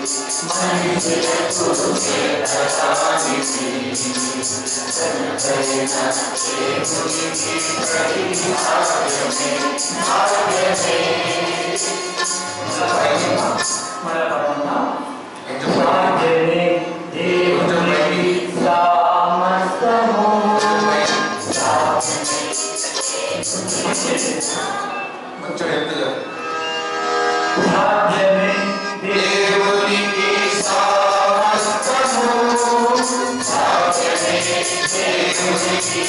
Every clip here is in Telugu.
మన పరమన్నా సాధ్యమే దేవునికి సమస్తము కొంచెం ఎత్తుగా సాధ్యమే దేవునికి సమస్తము సాధ్యమే దేవునికి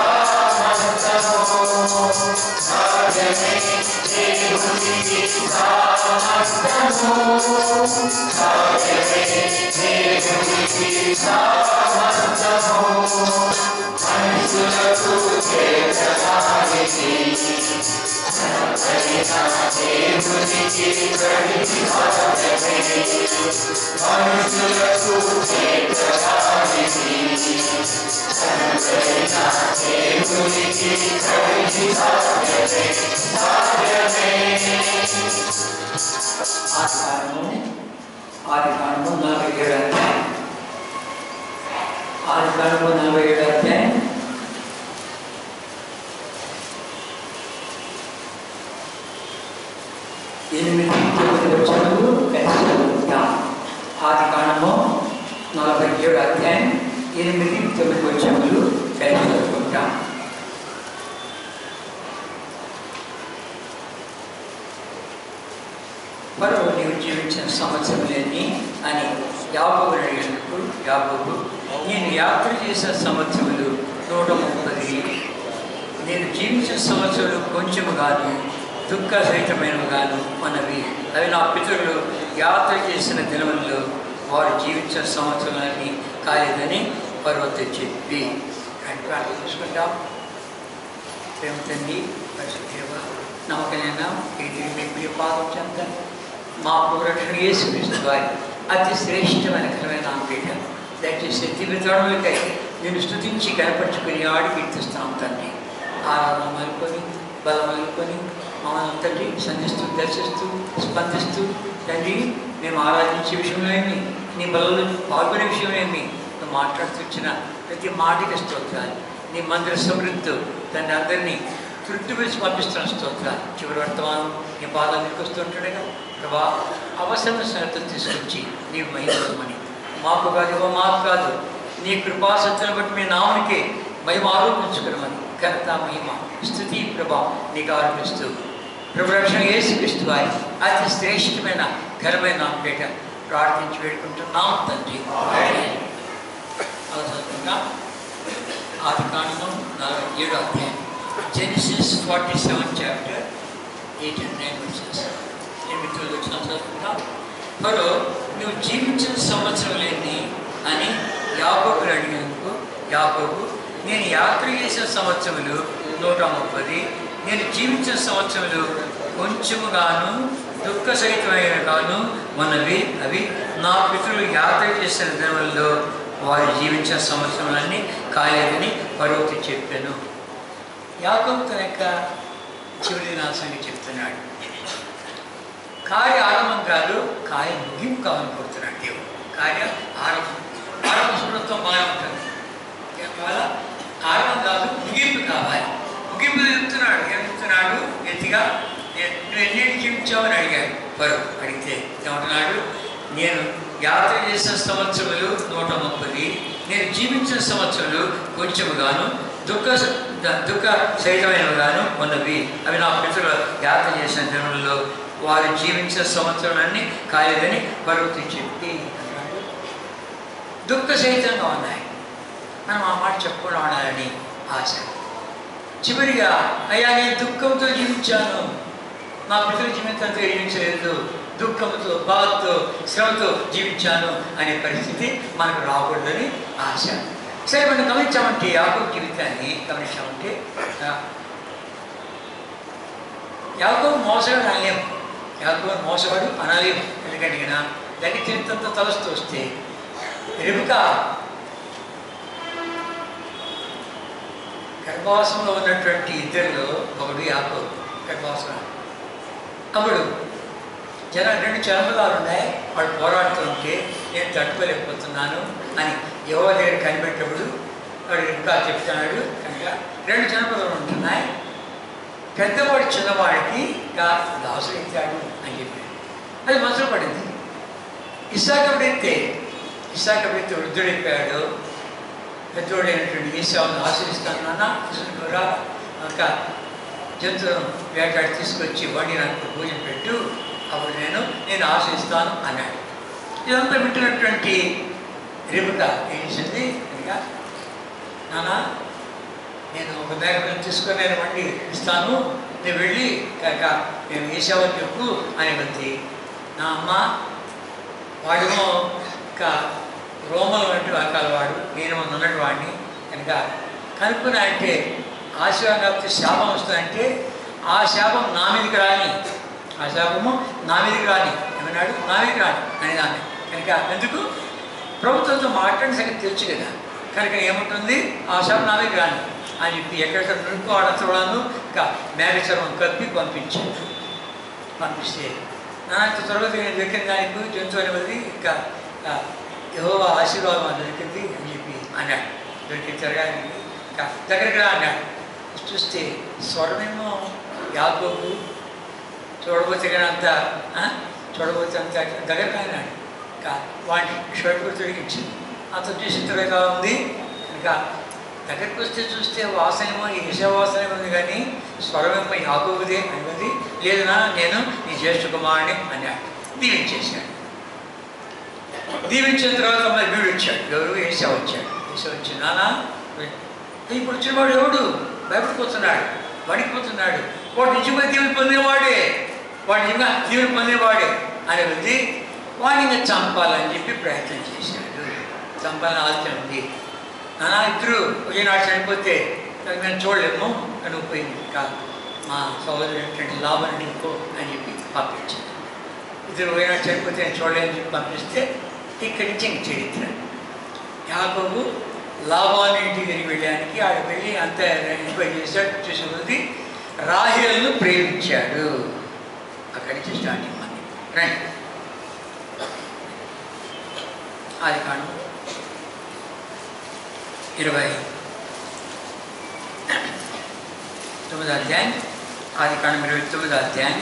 సమస్తము సాధ్యమే దేవునికి సమస్తము సాధ్యమే దేవునికి సమస్తము మనుషులకు చేతనానికి దేవునికి ప్రతి సాధ్యమే మనుషులకు చేతనానికి దేవునికి ప్రతి సాధ్యమే సాధ్యమే ఆది కాండము ఆది కాండము నలభై ఏడు అధ్యాయం ఆది కాండము నలభై ఏడు అధ్యాయం ఎనిమిది తొమ్మిది వచ్చాము కలిసి చదువుకుంటాం ఆది కాండము నలభై ఏడు అధ్యాయం ఎనిమిది తొమ్మిది వచ్చాములు కలిసి చదువుకుంటాం మరో నీవు జీవించిన సంవత్సరములన్నీ అని యాకోబు అడిగినందుకు యాకోబు నేను యాత్ర చేసిన సంవత్సరములు నూట ముప్పది నేను జీవించిన సంవత్సరాలు కొంచెముగాను దుఃఖ సహితమైనవిగాను మనవి అవి నా పితరులు యాత్ర చేసిన దినములలో వారు జీవించిన సంవత్సరాలన్నీ కాలేదని పర్వత చెప్పి అంటే ప్రార్థన చేసుకుంటాం ప్రేమ తండ్రి పరిశుద్ధేవ నమ్మకమైన ఇది మీ ప్రియ పాదం చెంత మా పూరక్షణ యేసుక్రీస్తు వారి అతి శ్రేష్టమైన ఘనమైన ఆంపేట దయచేసి దివ్యతడములకై నేను స్తుతించి కనపరుచుకుని ఆడి కీర్తిస్తాం తండ్రి ఆరాధన మలుకొని బలం మలుకొని మమ్మల్ని తండ్రి సంధిస్తూ దర్శిస్తూ స్పందిస్తూ తండ్రి మేము ఆరాధించే విషయంలో ఏమి నీ బలంలో పాల్గొనే విషయంలో ఏమి నువ్వు మాట్లాడుతూ ఇచ్చిన ప్రతి మాటకి స్తోత్రాలు నీ మందిర సమృద్ధి తండ్రి అందరినీ తృప్తి పిలిచి పంపిస్తున్న స్తోత్రాలు చివరి వర్తమానం నీ పాదాలకు వస్తుంటాడుగా ప్రభా అవసరమైన సంగతులు తీసుకొచ్చి నీవు మహిమని మాకు కాదు ఇవ్వ మాకు కాదు నీ కృపాసత్తులను బట్టి మీ నామనికే మహిమ ఆరోపించుకున్నామని ఘనత మహిమ స్థుతి ప్రభా నీకు ఆరోపిస్తూ ప్రభు రక్షణ యేసుక్రీస్తు వారి అతి శ్రేష్టమైన ఘనమైన నామపేట ప్రార్థించి వేడుకుంటున్నాం తండ్రి అలా చదువుకుందాం ఆది కాండము నలభై ఏడు అధ్యాయం Genesis forty seven chapter eight and nine verses ఎనిమిది వచ్చిన చదువుకుందాం మరో నువ్వు జీవించిన సంవత్సరం లేని అని యాకోబుని అడిగినందుకు యాకోబు నేను యాత్ర చేసిన సంవత్సరములు నూట ముప్పది నేను జీవించిన సంవత్సరములు కొంచెముగాను దుఃఖ సహితమైన గాను మనవి అవి నా పితరులు యాత్ర చేసిన దినములలో వారు జీవించిన సంవత్సరాలన్నీ కాలేదని పర్వతి చెప్పాను యాకోబు తన యొక్క చివరి దినాసాన్ని చెప్తున్నాడు కార్య ఆరంభం కాదు కార్య ముగింపు కావాలని కోరుతున్నాడు దేవుడు కార్య ఆరంభం ఆరంభం శుభ్రత్వం బాగా ఉంటుంది కేవల ఆరంభం కాదు ముగింపు కావాలి ముగింపు చెప్తున్నాడు ఏం చెప్తున్నాడు ఎత్తిగా "నే- నువ్వు ఎన్నింటి జీవించావని అడిగాడు పరు అడిగితే ఏమంటున్నాడు నేను యాత్ర చేసిన సంవత్సరములు నూట ముప్పది నేను జీవించిన సంవత్సరాలు కొంచెముగాను దుఃఖ ద- దుఃఖ సహితమైనవిగాను ఉన్నవి అవి నా పితరులు యాత్ర చేసిన దినములలో వారు జీవించిన సంవత్సరాలన్నీ కాలేదని పర్వతి చెప్పి అన్నాడు దుఃఖ సహితంగా ఉన్నాయి మనం ఆ మాట చెప్పకుండా ఉండాలని ఆశ చివరిగా అయ్యా నేను దుఃఖంతో జీవించాను నా పితృ జీవితంతో జీవించలేదు దుఃఖంతో బాధతో శ్రమతో జీవించాను అనే పరిస్థితి మనకు రాకూడదని ఆశ సరే మనం గమనించామంటే యాకోబు జీవితాన్ని గమనించామంటే ఆ, యాకోబు మోసగాడు అనలేం యాకోబు మోసగాడు అనలేం ఎందుకంటే ఈయన దాన్ని చరిత్రంతో తలస్తూ వస్తే రెబుక గర్భవాసంలో ఉన్నటువంటి ఇద్దరిలో ఒకడు యాకోబు గర్భవాసం అప్పుడు జన రెండు చర్మలాలు ఉన్నాయి వాడు పోరాడుతుంటే నేను తట్టుకోలేకపోతున్నాను అని ఎవరి దగ్గర కనిపెట్టినప్పుడు వాడు ఇంకా చెప్తున్నాడు కనుక రెండు చర్మలాలు ఉంటున్నాయి పెద్దవాడు చిన్నవాడికి ఇంకా దాసు ఎత్తాడు అని చెప్పాడు అది మనసులో పడింది ఇసాకబడితే ఇసాకబడితే వృద్ధుడైపోయాడు పెద్దోడైనటువంటి ఈశావుని ఆశ్రయిస్తాను నాన్న తీసుకురా ఇంకా జంతువులను వేటాడి తీసుకొచ్చి వండి నాకు భోజనం పెట్టు అప్పుడు నేను నేను ఆశ్రయిస్తాను అన్నాడు ఇదంతా వింటున్నటువంటి రేపుక ఏం చేసింది ఇంకా నాన్న నేను ఒక బ్యాగ్ తీసుకొని నేను వండి ఇస్తాను నేను వెళ్ళి కాక నేను వేసావని చెప్పు అని ఉంది నా అమ్మ వాడేమో ఇంకా రోమలు వంటి రకాల వాడు నేను ఉన్నట్టు వాడిని కనుక కనుక్కున్నా అంటే ఆశీర్వాదం కాకపోతే శాపం వస్తుందంటే ఆ శాపం నా మీదకి రాని ఆ శాపము నా మీదకి రాని ఏమన్నాడు నా మీదకి రాని అని దాన్ని కనుక ఎందుకు ప్రభుత్వంతో మాట్లాడిన సంగతి తెలుసు కదా కనుక ఏముంటుంది ఆ శాపం నా మీదకి రాని అని చెప్పి ఎక్కడెక్కడ నుడుకో ఆడతాను ఇంకా మేఘచర్మం కప్పి పంపించాడు పంపిస్తే నాన్న త్వరగా నేను దొరికిన దానికి జంతువు అనేది ఇంకా ఏవో ఆశీర్వాదం అని దొరికింది అని చెప్పి అన్నాడు దొరికిన తిరగానికి ఇంకా దగ్గరికి రా అన్నాడు చూస్తే స్వరమేమో యాకోబు చూడబోతే కానీ అంత ఆ? చూడబోతే అంత దగ్గరకు అన్నాడు ఇంకా వాడిని షర్ట్ కూడా తొలగించింది అంత చూసిన తర్వాత ఉంది ఇంకా దగ్గరికి వస్తే చూస్తే వాసనేమో ఈశ వాసనే ఉంది కానీ స్వరమేమో యాకోబుదే అన్నది లేదనా నేను నీ జ్యేష్ఠ కుమారుని అన్నాడు దీవించేశాడు దీవించిన తర్వాత మరి వీడు వచ్చాడు ఎవరు ఏసా వచ్చాడు ఏసా వచ్చి నానా ఇప్పుడు వచ్చినవాడు ఎవడు భయపడిపోతున్నాడు వణికిపోతున్నాడు వాడు నిజంగా దీవులు పొందేవాడే వాడు నిజంగా దీవులు పొందేవాడే అని ఉంది వాడిని ఇంకా చంపాలని చెప్పి ప్రయత్నం చేశాడు చంపాలని ఆలోచన ఉంది నానా ఇద్దరు ఒకనాడు చనిపోతే అది మేము చూడలేము కనుక్కుపోయింది ఇంకా మా సోదరుడు ఏంటంటే లాభం ఇంకో అని చెప్పి పంపించాడు ఇద్దరు ఒకనాడు చనిపోతే నేను చూడలేని చెప్పి పంపిస్తే ఇక్కడి నుంచి ఇంక చరిత్ర యాకోబు లాభాన్ని ఇంటికి తిరిగి వెళ్ళడానికి ఆడ వెళ్ళి అంత ఎంజాయ్ చేశాడు చూసి రాహేలను ప్రేమించాడు అక్కడి నుంచి స్టార్టింగ్ మంది రండి అది కాను ఇరవై తొమ్మిదో అధ్యాయం ఆది కాండం ఇరవై తొమ్మిదో అధ్యాయం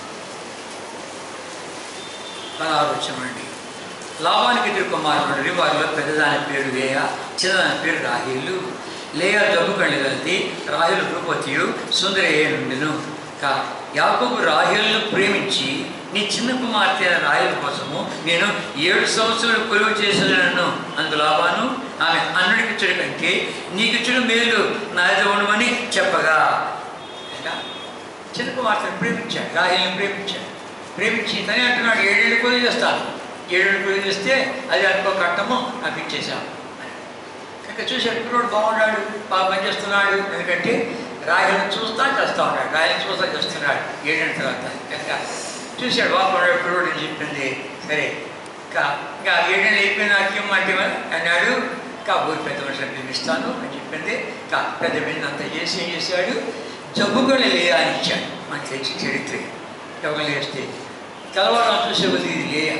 పదహారు వచ్చామండి లాభానికి ఇద్దరు కుమారుడు వారిలో పెద్దదాని పేరు లేయ చిన్నదాని పేరు రాహిలు లేయ జబ్బు కళ్ళు కలిసి రాహిలు రూపతియు సుందరయ్య నుండిను కా యాకోబు రాహిలను ప్రేమించి నీ చిన్న కుమార్తె అయిన రాహిల కోసము నేను ఏడు సంవత్సరాలు కొలువు చేసినాను అందు లాభాను ఆమె అన్నుడికి ఇచ్చడు కంటే నీకు ఇచ్చడం మేలు నా ఎదుట ఉండమని చెప్పగా ఇంకా చిన్న కుమార్తెను ప్రేమించాడు రాహిల్ని ప్రేమించాడు ప్రేమించి తనే అంటున్నాడు ఏడేళ్ళు కొలువు చేస్తాను ఏడేళ్ళు కొలువు చేస్తే అది అనుకో కట్టము నాకు ఇచ్చేసాము ఇంకా చూశాడు కుర్రోడు బాగున్నాడు బాగా పనిచేస్తున్నాడు ఎందుకంటే రాయలను చూస్తా చేస్తూ ఉన్నాడు రాయలను చూస్తా చేస్తున్నాడు ఏడేళ్ళ తర్వాత కనుక చూశాడు బాగున్నాడు కుర్రోడు అని చెప్పింది సరే ఇంకా ఇంకా ఏడేళ్ళు అయిపోయిన నాకేం అంటే అన్నాడు ఇంకా ఊరి పెద్ద మనుషులు పిలిపిస్తాను అని చెప్పింది ఇంకా పెద్ద మీద అంతా చేసి ఏం చేశాడు జబ్బుకొని లేయా అని ఇచ్చాడు మనకి తెలిసి చరిత్ర ఎవరు లేస్తే తెల్లవారు చూసే కొద్ది ఇది లేయా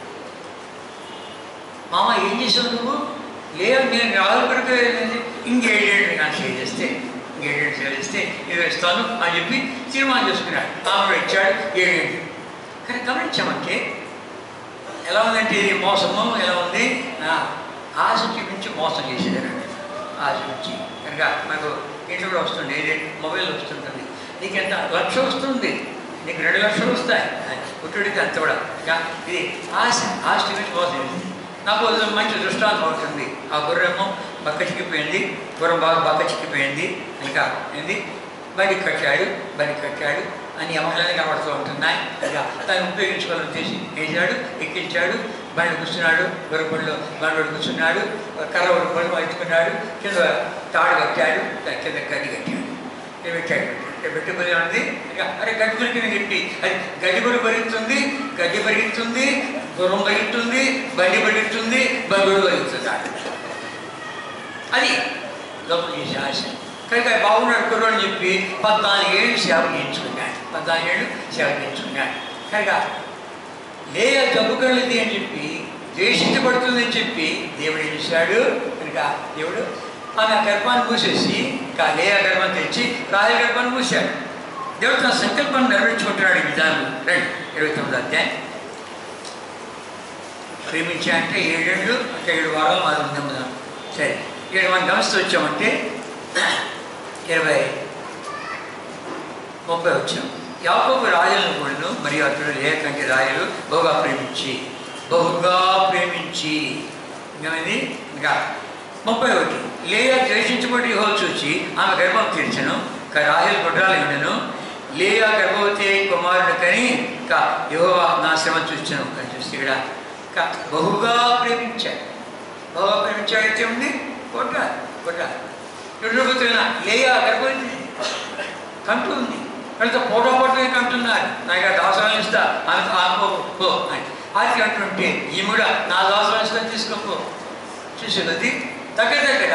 మామ ఏం చేసావు నువ్వు లేదు నేను రాదు కొరకు ఇంకేడేళ్ళు నాకు షేర్ చేస్తే ఇంకేడేళ్ళు షేర్ చేస్తే ఇది ఇస్తాను అని చెప్పి తీర్మానం చేసుకున్నాడు ఆమె ఇచ్చాడు ఏడేళ్ళు కానీ గమనించామంటే ఎలా ఉందంటే ఇది మోసము ఎలా ఉంది ఆ, ఆశ చూపించి మోసం చేసేదానండి ఆశ నుంచి కనుక నాకు ఇంట్లో కూడా వస్తుంది ఇది మొబైల్ వస్తుంటుంది నీకు ఎంత లక్ష వస్తుంది నీకు రెండు లక్షలు వస్తాయి పుట్టుడికి అంత కూడా ఇంకా ఇది ఆశ ఆశ చూపించి మోసం చేసింది నాకు ఒక మంచి దృష్టాంతం అవుతుంది ఆ గుర్రేమో బక్క చిక్కిపోయింది గుర్రం బాగా బక్క చిక్కిపోయింది ఇంకా ఏంది బండి కట్టాడు బండి కట్టాడు అని అమలనే కనబడుతూ ఉంటున్నాయి ఇక తను ఉపయోగించుకోవాలని చేసి వేసాడు ఎక్కించాడు బండి కూర్చున్నాడు గుర్రపడిలో బండి కూర్చున్నాడు కర్ర పడి వాయించుకున్నాడు కింద తాడు కట్టాడు దాని కింద గడ్డి కట్టాడు ఇది పెట్టాడు ఇక్కడ పెట్టుబడి ఉంది ఇక అరే గడ్డి గురికి చెప్పి అది గడ్డి కూడా పెరుగుతుంది గడ్డి పెరుగుతుంది గుర్రం పెరుగుతుంది బండి పెరుగుతుంది బండి పెరుగుతుంది అది లోపల చేసే ఆశ కనుక బాగున్నాడు కుర్రోడు అని చెప్పి పద్నాలుగు ఏళ్ళు సేవ చేయించుకున్నాడు పద్నాలుగు ఏళ్ళు సేవ చేయించుకున్నాడు కనుక లేయ జబ్బు కలిగింది అని చెప్పి ద్వేషించబడుతుందని చెప్పి దేవుడు ఏం చేశాడు కనుక దేవుడు ఆమె గర్భాన్ని మూసేసి ఇంకా లేయ గర్భాన్ని తెచ్చి రాయ గర్భాన్ని మూసాడు దేవుడు తన సంకల్పాన్ని నెరవేర్చుకుంటున్నాడు ఈ విధానం రండి ఇరవై తొమ్మిది అధ్యాయం ప్రేమించా అంటే ఏడేళ్ళు అంటే ఏడు వారాలు మాది ఉందాం సరే ఇక్కడ మనం గమనిస్తూ వచ్చామంటే ఇరవై ముప్పై వచ్చాం యాకోబు రాయలను కూడాను మరియు అతడు లేకంటే రాయలు బహుగా ప్రేమించి బహుగా ప్రేమించి ఇంకేమైంది ఇంకా ముప్పై ఒకటి లేయా ద్వేషించబడి యెహోవా చూచి ఆమె గర్భం తీర్చను ఇంకా రాహేలు గుడ్రాలు ఉండను లేయా గర్భవతి అయి కుమారుడు కని ఇంకా యెహోవా నా శ్రమ చూచాను అని చూస్తే ఇక్కడ ఇంకా బహుగా ప్రేమించాడు బహుగా ప్రేమించాడు అయితే ఉంది కొట్ట కొట్ట ఎడుగుతున్న లేయా గర్భవతి కంటూ ఉంది కనుక ఫోటో ఫోటో కంటున్నారు నాకు ఆ దాసాలను ఇస్తా అంత ఆపో పో అని అది అంటుంటే ఈ కూడా నా దాసాలను ఇస్తా తీసుకోపో చూసేది దగ్గర దగ్గర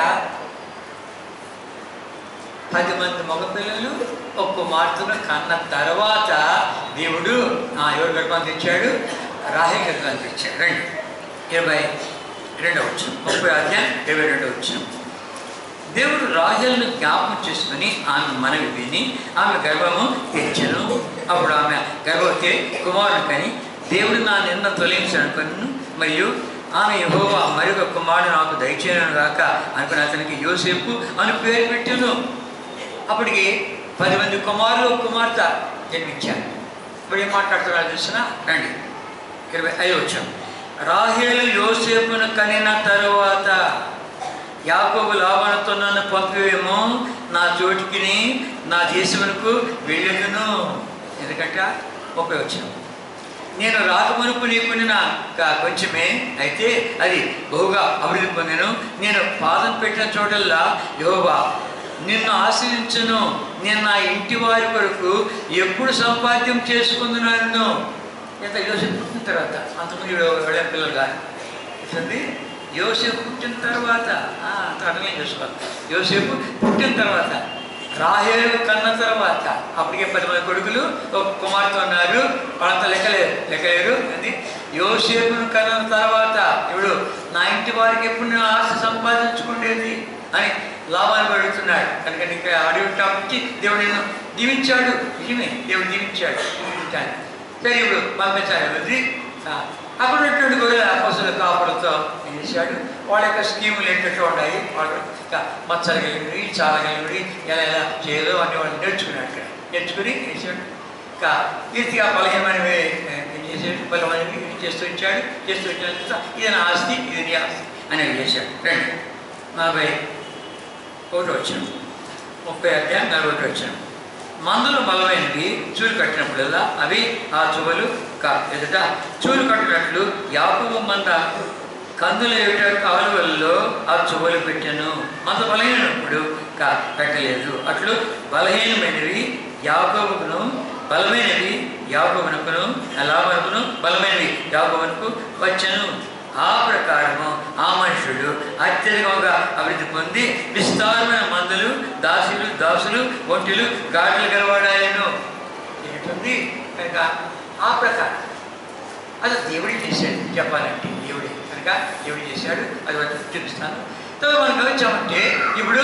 పది మంది మగపిల్లలు ఒక కుమార్తెను కన్న తర్వాత దేవుడు ఆ ఎవరు గర్భాన్ని తెచ్చాడు రాహే గర్భాన్ని తెచ్చాడు రండి ఇరవై రెండవ వచ్చిన ముప్పై అధ్యాయం ఇరవై రెండవ వచ్చిన దేవుడు రాజులను జ్ఞాపకం చేసుకుని ఆమె మనవి విని ఆమె గర్భము తెచ్చను అప్పుడు ఆమె గర్భవతి కుమారుడు కని దేవుడు నా నిన్న తొలగించనుకును మరియు ఆమె యహోవా మరొక కుమారుడు నాకు దయచేయను గాక అనుకుని అతనికి యోసేపు అని పేరు పెట్టాను అప్పటికి పది మంది కుమారులు ఒక కుమార్తె జన్మించారు ఇప్పుడు ఏం మాట్లాడుతున్నారు చూసిన రండి ఇరవై ఐదు వచ్చాం రాహేలు యోసేపును కనిన తరువాత యాకోబు లాభాలతో నన్ను పంపివేమో నా చోటికి నా దేశమునకు వెళ్ళదును ఎందుకంటే ముప్పై వచ్చాను నేను రాకమునుపు నీకున్న కొంచెమే అయితే అది బహుగా అభివృద్ధి పొందాను నేను పాదం పెట్టిన చోటల్లా యోబా నిన్ను ఆశ్రయించను నేను నా ఇంటి వారి కొరకు ఎప్పుడు సంపాద్యం చేసుకుంటున్నాను ఎంత యోసేపు పుట్టిన తర్వాత అంతకుముందు వెళ్ళే పిల్లలు కాదు ఇట్లంది యోసేపు పుట్టిన తర్వాత ఆ, అంత అర్థం చేసుకోవాలి యోసేపు పుట్టిన తర్వాత రాహేలు కన్న తర్వాత అప్పటికే పది మంది కొడుకులు ఒక కుమార్తె ఉన్నారు వాళ్ళంతా లెక్కలేరు లెక్కలేరు అది యోసేపును కన్న తర్వాత ఇప్పుడు నా ఇంటి వారికి ఎప్పుడు నేను ఆశ సంపాదించుకునేది అని లాభాన్ని పెడుతున్నాడు కనుక నీకు అడవి నుంచి దేవుడు నేను దీవించాడు నిజమే దేవుడు దీవించాడు దీవించాడు సరే ఇప్పుడు పంపించాలి వదిలి ఆ, అక్కడ ఉన్నటువంటి గొర్రెల పశువుల కాపులతో ఏం చేశాడు వాళ్ళ యొక్క స్కీములు ఏంటంటే ఉన్నాయి వాళ్ళు ఇంకా మచ్చలు కలిగినవి చాలా కలిగినవి ఎలా ఎలా చేయాలో అన్ని వాళ్ళు నేర్చుకున్నాడు ఇక్కడ నేర్చుకుని ఏం చేశాడు ఇంకా ఈతిగా బలహీనమైనవి ఏ, ఏం చేసాడు బలమైనవి ఏం చేస్తూ ఇచ్చాడు చేస్తూ ఇచ్చిన తర్వాత ఇది నా ఆస్తి ఇది నీ ఆస్తి అనేవి చేశాడు రండి నలభై ఒకటి వచ్చాను ముప్పై అధ్యాయం నలభై ఒకటి వచ్చాను మందులు బలమైనవి చూలు కట్టినప్పుడల్లా అవి ఆ చువలు కా ఎదుట చూలు కట్టినట్లు యాపము మంద కందుల ఏట కాలువల్లో ఆ చువలు పెట్టాను మంద బలహీనప్పుడు కా పెట్టలేదు అట్లు బలహీనమైనవి యాకోబుకును బలమైనవి యాకోబునకును లాభనకును బలమైనవి యాకోబునకు వచ్చను ఆ ప్రకారము ఆ మనుషుడు అత్యధికంగా అభివృద్ధి పొంది విస్తారమైన మందులు దాసులు దాసులు ఒంటిలు గాడులు గలవాడాయను ఏంటుంది కనుక ఆ ప్రకారం అది దేవుడే చేశాడు చెప్పాలంటే దేవుడే కనుక దేవుడు చేశాడు అది వచ్చి చూపిస్తాను తర్వాత మనం గమనించామంటే ఇప్పుడు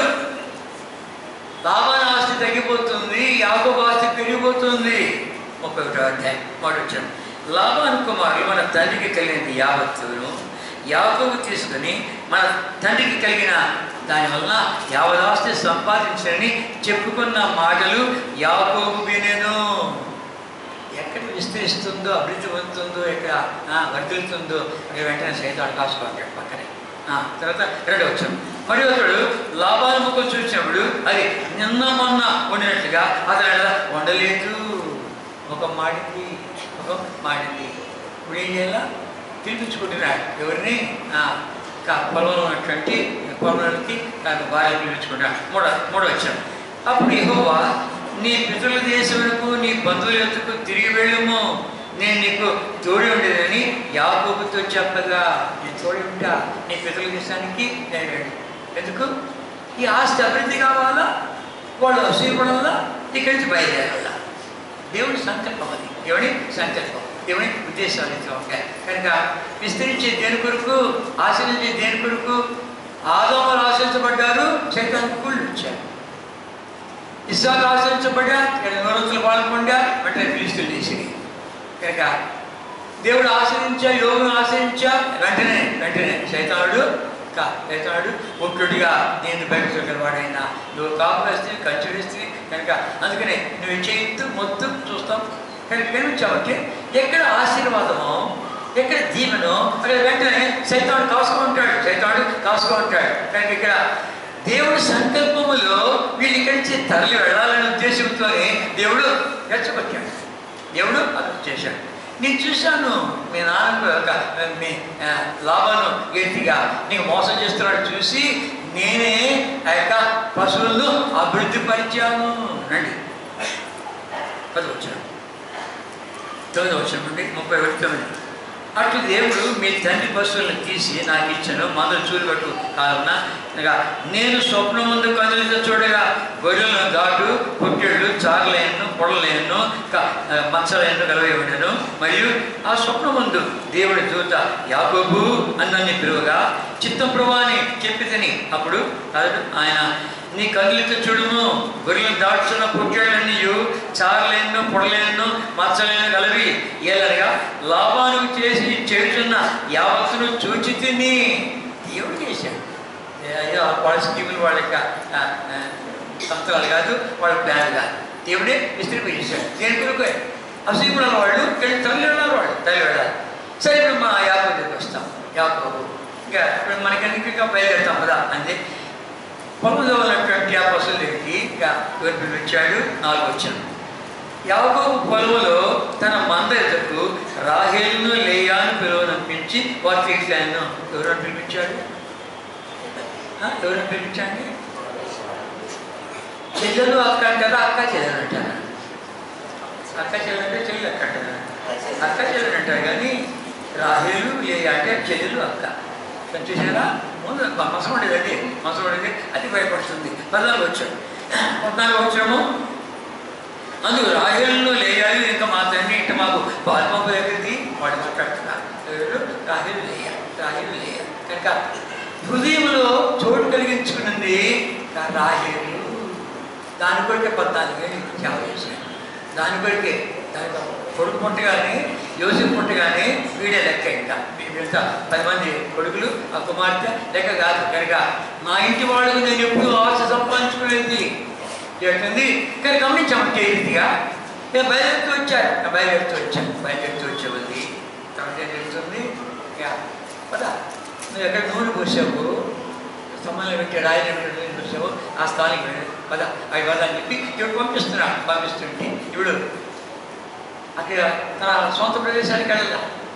లాభాన ఆస్తి తగ్గిపోతుంది యాకోబు ఆస్తి పెరిగిపోతుంది ముప్పై ఒకటో అధ్యాయం మాట వచ్చాను లాభాను కుమారులు మన తండ్రికి కలిగినది యావత్తును యాకోబు తీసుకుని మన తండ్రికి కలిగిన దానివల్ల యావదాస్తి సంపాదించని చెప్పుకున్న మాటలు యాకోబు వినెను ఎక్కడ విస్తరిస్తుందో అభివృద్ధి పొందుతుందో ఎక్కడ ఆ, వర్ధిల్లుతుందో అక్కడ వెంటనే సైతాడు కాసుకోంటాడు పక్కనే ఆ, తర్వాత రెండో వచ్చాం మరియు అతడు లాభాల ముఖం చూసినప్పుడు అది నిన్న మొన్న వండినట్లుగా అతను అలా వండలేదు ఒక మాడింది ఒక మాడింది ఇప్పుడు ఏం చేయాలా పిలిపించుకుంటున్నాడు ఎవరిని ఆ, కా- పొలంలో ఉన్నటువంటి పొలంలోకి నాకు భార్య పిలిపించుకుంటాడు మూడో మూడో వచ్చాం అప్పుడు యెహోవా నీ పితరుల దేశములకు నీ బంధువుల యొద్దకు తిరిగి వెళ్ళము నేను నీకు తోడి ఉండేదని యాకోబుతో చెప్పగా నేను తోడి ఉంటా నీ పితరుల దేశానికి నేను వెళ్ళి ఎందుకు ఈ ఆస్తి అభివృద్ధి కావాలా వాళ్ళు శ్రీపడంలో ఇక్కడి నుంచి బయలుదేరాలా దేవుడి సంకల్పం అది దేవుడి సంకల్పం దేవుని ఉద్దేశాలు ఇట్లా ఉంటాయి కనుక విస్తరించి దేని కొరకు ఆశ్రయించి దేని కొరకు ఆదోమలు ఆశ్రయించబడ్డారు చైతన్య కూళ్ళు వచ్చారు ఇస్సాకు ఆశ్రయించబడ్డా నూరంతులు పాల్గొండా వెంటనే క్రీస్తులు చేసినాయి కనుక దేవుడు ఆశ్రయించా యోగును ఆశ్రయించా వెంటనే వెంటనే సైతానుడు కా సైతానుడు ఒట్టుడిగా నేను బయటగలవాడైనా నువ్వు కాపు వేస్తే కంచె వేస్తే కనుక అందుకనే నువ్వు చేయొద్దు మొత్తం చూస్తాం కనుక ప్రేమించావంటే ఎక్కడ ఆశీర్వాదమో ఎక్కడ దీవెనో అక్కడ వెంటనే సైతాడు కాసుకుంటాడు సైతాడు కాసుకుంటాడు కనుక ఇక్కడ దేవుడి సంకల్పములో వీళ్ళు ఇక్కడి నుంచి తరలి వెళ్ళాలనే ఉద్దేశంతోనే దేవుడు రెచ్చగొట్టాడు దేవుడు అది చేశాడు నేను చూశాను మీ నాన్న ఒక మీ ఆ, లాభాను గట్టిగా నీకు మోసం చేస్తున్నాడు చూసి నేనే ఆ యొక్క పశువులను అభివృద్ధి పరిచాను రండి పది వచ్చాను తొమ్మిది వచ్చాను అండి ముప్పై ఒకటి తొమ్మిది అట్లు దేవుడు మీ తండ్రి పశువులను తీసి నాకు ఇచ్చాను మందులు చూడబట్టు కావున అనగా నేను స్వప్నం ముందు కదులుతో చూడగా గొర్రెలను ఘాటు పుట్టెళ్ళు చాగలేను పొడలేను మచ్చలేను కలవై ఉండను మరియు ఆ స్వప్నం ముందు దేవుడి దూత యాకోబు అన్నని పిలువగా చిత్తం ప్రభాని చెప్పి తిని అప్పుడు అతడు ఆయన నీ కదులితో చూడుము గొర్రెలను దాటుచున్న పుట్టేళ్ళన్నీ చారలేను పొడలేను మచ్చలేను కలవి ఏలనగా లాభానికి చేసి చేస్తున్న యావత్తును చూచి తిని దేవుడు చేశాడు ఏ అయ్యో వాళ్ళ స్కీములు వాళ్ళ యొక్క ఆ, ఆ, సంతకాలు కాదు వాళ్ళ ప్లాన్ కాదు దేవుడే విస్తృతి చేశాడు దేని కొరకు అసీముల వాళ్ళు ఇక్కడ తల్లి ఉన్నారు వాళ్ళు తల్లి వెళ్ళాలి సరే ఇప్పుడు మా యాకోబు దగ్గరికి వస్తాం యాకోబు ఇంకా ఇప్పుడు మనకి ఇంకా బయలుదేరుతాం కదా అంతే పొలంలో ఉన్నటువంటి ఆ పశువుల దగ్గరికి ఇంకా ఎవరు పిలిపించాడు నాలుగు వచ్చాను యాకోబు పొలంలో తన మంద ఎదుకు రాహేలును లేయాను పిలువనంపించి వారు తీర్చాను ఎవరైనా పిలిపించాడు ఆ, ఎవరైనా పిలిపించండి చెల్లెలు అక్క అంటారా అక్క చెల్లెలు అంటారా అక్క చెల్లెలు అంటే చెల్లెలు అక్క అంటారా అక్క చెల్లెలు అంటారు కానీ రాహేలు లే అంటే చెల్లెలు అక్క కానీ చూసారా ముందు మసం ఉండేదండి మసం ఉండేది అది భయపడుతుంది పద్నాలుగు వచ్చాము పద్నాలుగు వచ్చాము అందుకు రాహేళ్ళు లేయాలి ఇంకా మా తండ్రి ఇంట మాకు బాల్పంప దగ్గరికి వాడు మాట్లాడుతున్నారు ఎవరు? రాహేలు లేయ రాహేలు లేయ కనుక హృదయంలో చోటు కలిగించుకున్నది రా- రాహేలు దాని కొరికే పద్నాలుగు వేలు సేవ చేశాడు దాని కొరికే దానికి కొడుకు పుట్టగానే యోసి పుట్టగానే వీడే లెక్క ఇంకా వీళ్ళంతా పది మంది కొడుకులు ఆ కుమార్తె లెక్క కాదు కనుక నా ఇంటి వాళ్ళకు నేను ఎప్పుడు ఆశ సంపాదించుకునేది చెప్తుంది కానీ గమనించామంటే ఈ రీతిగా నేను బయలుదేరుతూ వచ్చాను నేను బయలుదేరుతూ వచ్చాను బయలుదేరుతూ వచ్చేది కాబట్టి ఏం చెప్తుంది ఇక పద నువ్వు ఎక్కడ నూనె పోసావు స్తంభంలో పెట్టి రాయలు నూనె పోసావు ఆ స్థానికి వెళ్ళు పద అవి పద అని చెప్పి ఇప్పుడు పంపిస్తున్నాడు పంపిస్తుంటే ఇప్పుడు అక్కడ తన సొంత ప్రదేశానికి వెళ్ళాల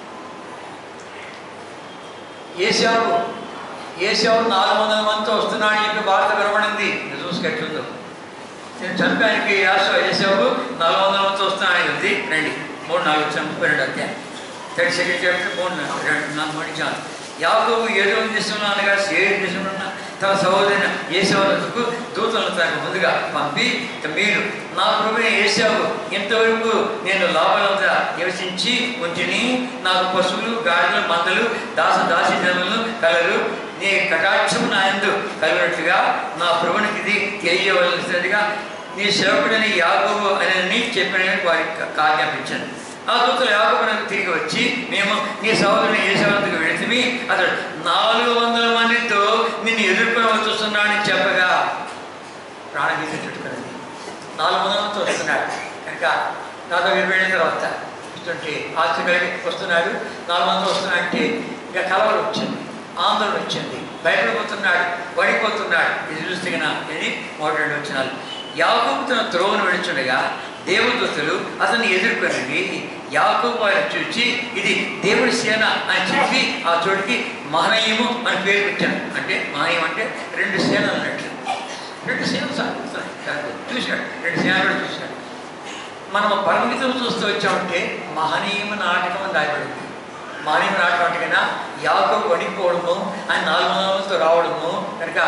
ఏసావు ఏసావు నాలుగు వందల మందితో వస్తున్నాడు చెప్పి వార్త వినబడింది ఇది చూసుకెట్లుందో నేను చంపానికి ఆశ వేసావు నాలుగు వందల మంది వస్తున్నాను ఉంది రండి మూడు నాలుగు వచ్చిన ముప్పై రెండు అధ్యాయం థర్టీ సెకండ్ చాప్టర్ మూడు నాలుగు రెండు నాలుగు మూడు చాలు యాకోబు ఏదో దేశంలో అనగా సేడు దేశంలో ఉన్న తన సహోదరిన ఏసావులకు దూతలను తనకు ముందుగా పంపి ఇక మీరు నా ప్రభుని ఏసావు ఇంతవరకు నేను లాభాలంతా నివసించి ఉంచిని నాకు పశువులు గాడిదలు మందలు దాస దాసి జనులు కలరు నీ కటాక్షము నా యందు కలిగినట్లుగా నా ప్రభునికి ఇది తెలియవలసినదిగా నీ సేవకుడని యాగోబు అని చెప్పిన వారికి ఆజ్ఞాపించాను ఆ దూతలు యాగోబునకు తిరిగి వచ్చి మేము నీ సహోదరుని ఏసేవంతుకు వెళితిమి అతడు నాలుగు వందల మందితో నిన్ను ఎదుర్కొని వస్తున్నాడని చెప్పగా ప్రాణగీతం చుట్టుకున్నది నాలుగు వందల మంది వస్తున్నాడు కనుక నాతో వెళ్ళిన తర్వాత చూస్తుంటే ఆస్తి కలిగి వస్తున్నాడు నాలుగు వందలు వస్తున్నాడంటే ఇక కలవలు వచ్చింది ఆందోళన వచ్చింది భయపడిపోతున్నాడు పడిపోతున్నాడు ఇది చూస్తే నా ఇది మోటాడు వచ్చినారు యాకోబు తన త్రోవను విడుచుండగా దేవదూతలు అతన్ని ఎదుర్కొనండి యాకోబు వారిని చూచి ఇది దేవుడి సేన అని చెప్పి ఆ చోటికి మహనీయము అని పేరు పెట్టాను అంటే మహనీయం అంటే రెండు సేనలు అన్నట్లు రెండు సేనలు సాగుతున్నాయి కాదు చూశాడు రెండు సేనలు కూడా చూశాడు మనం పరమితం చూస్తూ వచ్చామంటే మహనీయమ నాటకం అని రాయబడింది మహనీయమ నాటకం అంటే కన్నా యాకం వణిపోవడము ఆయన నాలుగు వందలతో రావడము కనుక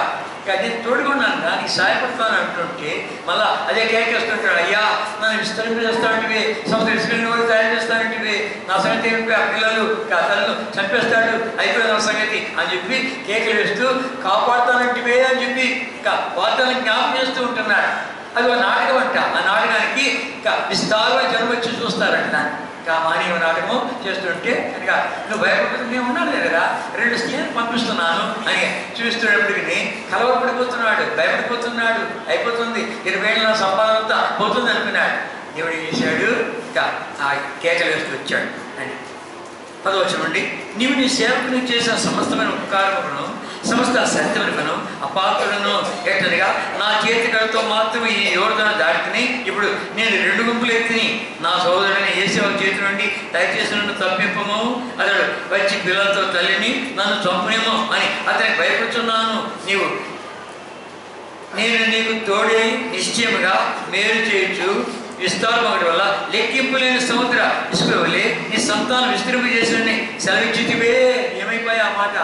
కానీ నేను తోడుకున్నాను రా నీకు సహాయపడతాను అంటుంటే మళ్ళా అదే కేకేస్తుంటాడు అయ్యా నన్ను విస్తరింపజేస్తానంటివి సంస్థ విస్తరణ కూడా తయారు చేస్తానంటివి నా సంగతి ఏమిటి ఆ పిల్లలు ఆ తల్లు చంపేస్తాడు అయిపోయింది నా సంగతి అని చెప్పి కేకలు వేస్తూ కాపాడుతానంటివే అని చెప్పి ఇంకా వార్తలను జ్ఞాపకం చేస్తూ ఉంటున్నాడు అది ఒక నాటకం అంట ఆ నాటకానికి ఇంకా విస్తారమైన జనం వచ్చి చూస్తారంట ఇంకా మానవ నాటకం చేస్తుంటే కనుక నువ్వు భయపడుతుంది నేను ఉన్నాను దగ్గర రెండు స్త్రీలను పంపిస్తున్నాను అని చూస్తున్నప్పటికీ కలవరపడిపోతున్నాడు భయపడిపోతున్నాడు అయిపోతుంది ఇరవై ఏళ్ళ సంపాదన అంతా పోతుంది అనుకున్నాడు దేవుడు ఏం చేశాడు ఇంకా ఆ కేకలు వేస్తూ వచ్చాడు అని పదవచనండి నీవు నీ సేవకుని చేసిన సమస్తమైన ఉపకారములను సమస్త సత్యములను అపాత్రులను ఏంటనగా నా చేతికలతో మాత్రమే ఈ యోర్ధన దాటిని ఇప్పుడు నేను రెండు గుంపులు ఎత్తిని నా సోదరుని ఏసేవ చేతి నుండి దయచేసి నన్ను తప్పింపము అతడు వచ్చి పిల్లలతో తల్లిని నన్ను చంపనేమో అని అతనికి భయపడుతున్నాను నీవు నేను నీకు తోడై నిశ్చయముగా మేలు చేయొచ్చు విస్తారం ఒకటి వల్ల లెక్కింపులేని సముద్ర ఇసుక వల్లే నీ సంతానం విస్తరింపు చేసిన సెలవిచ్చితివే ఏమైపోయా ఆ మాట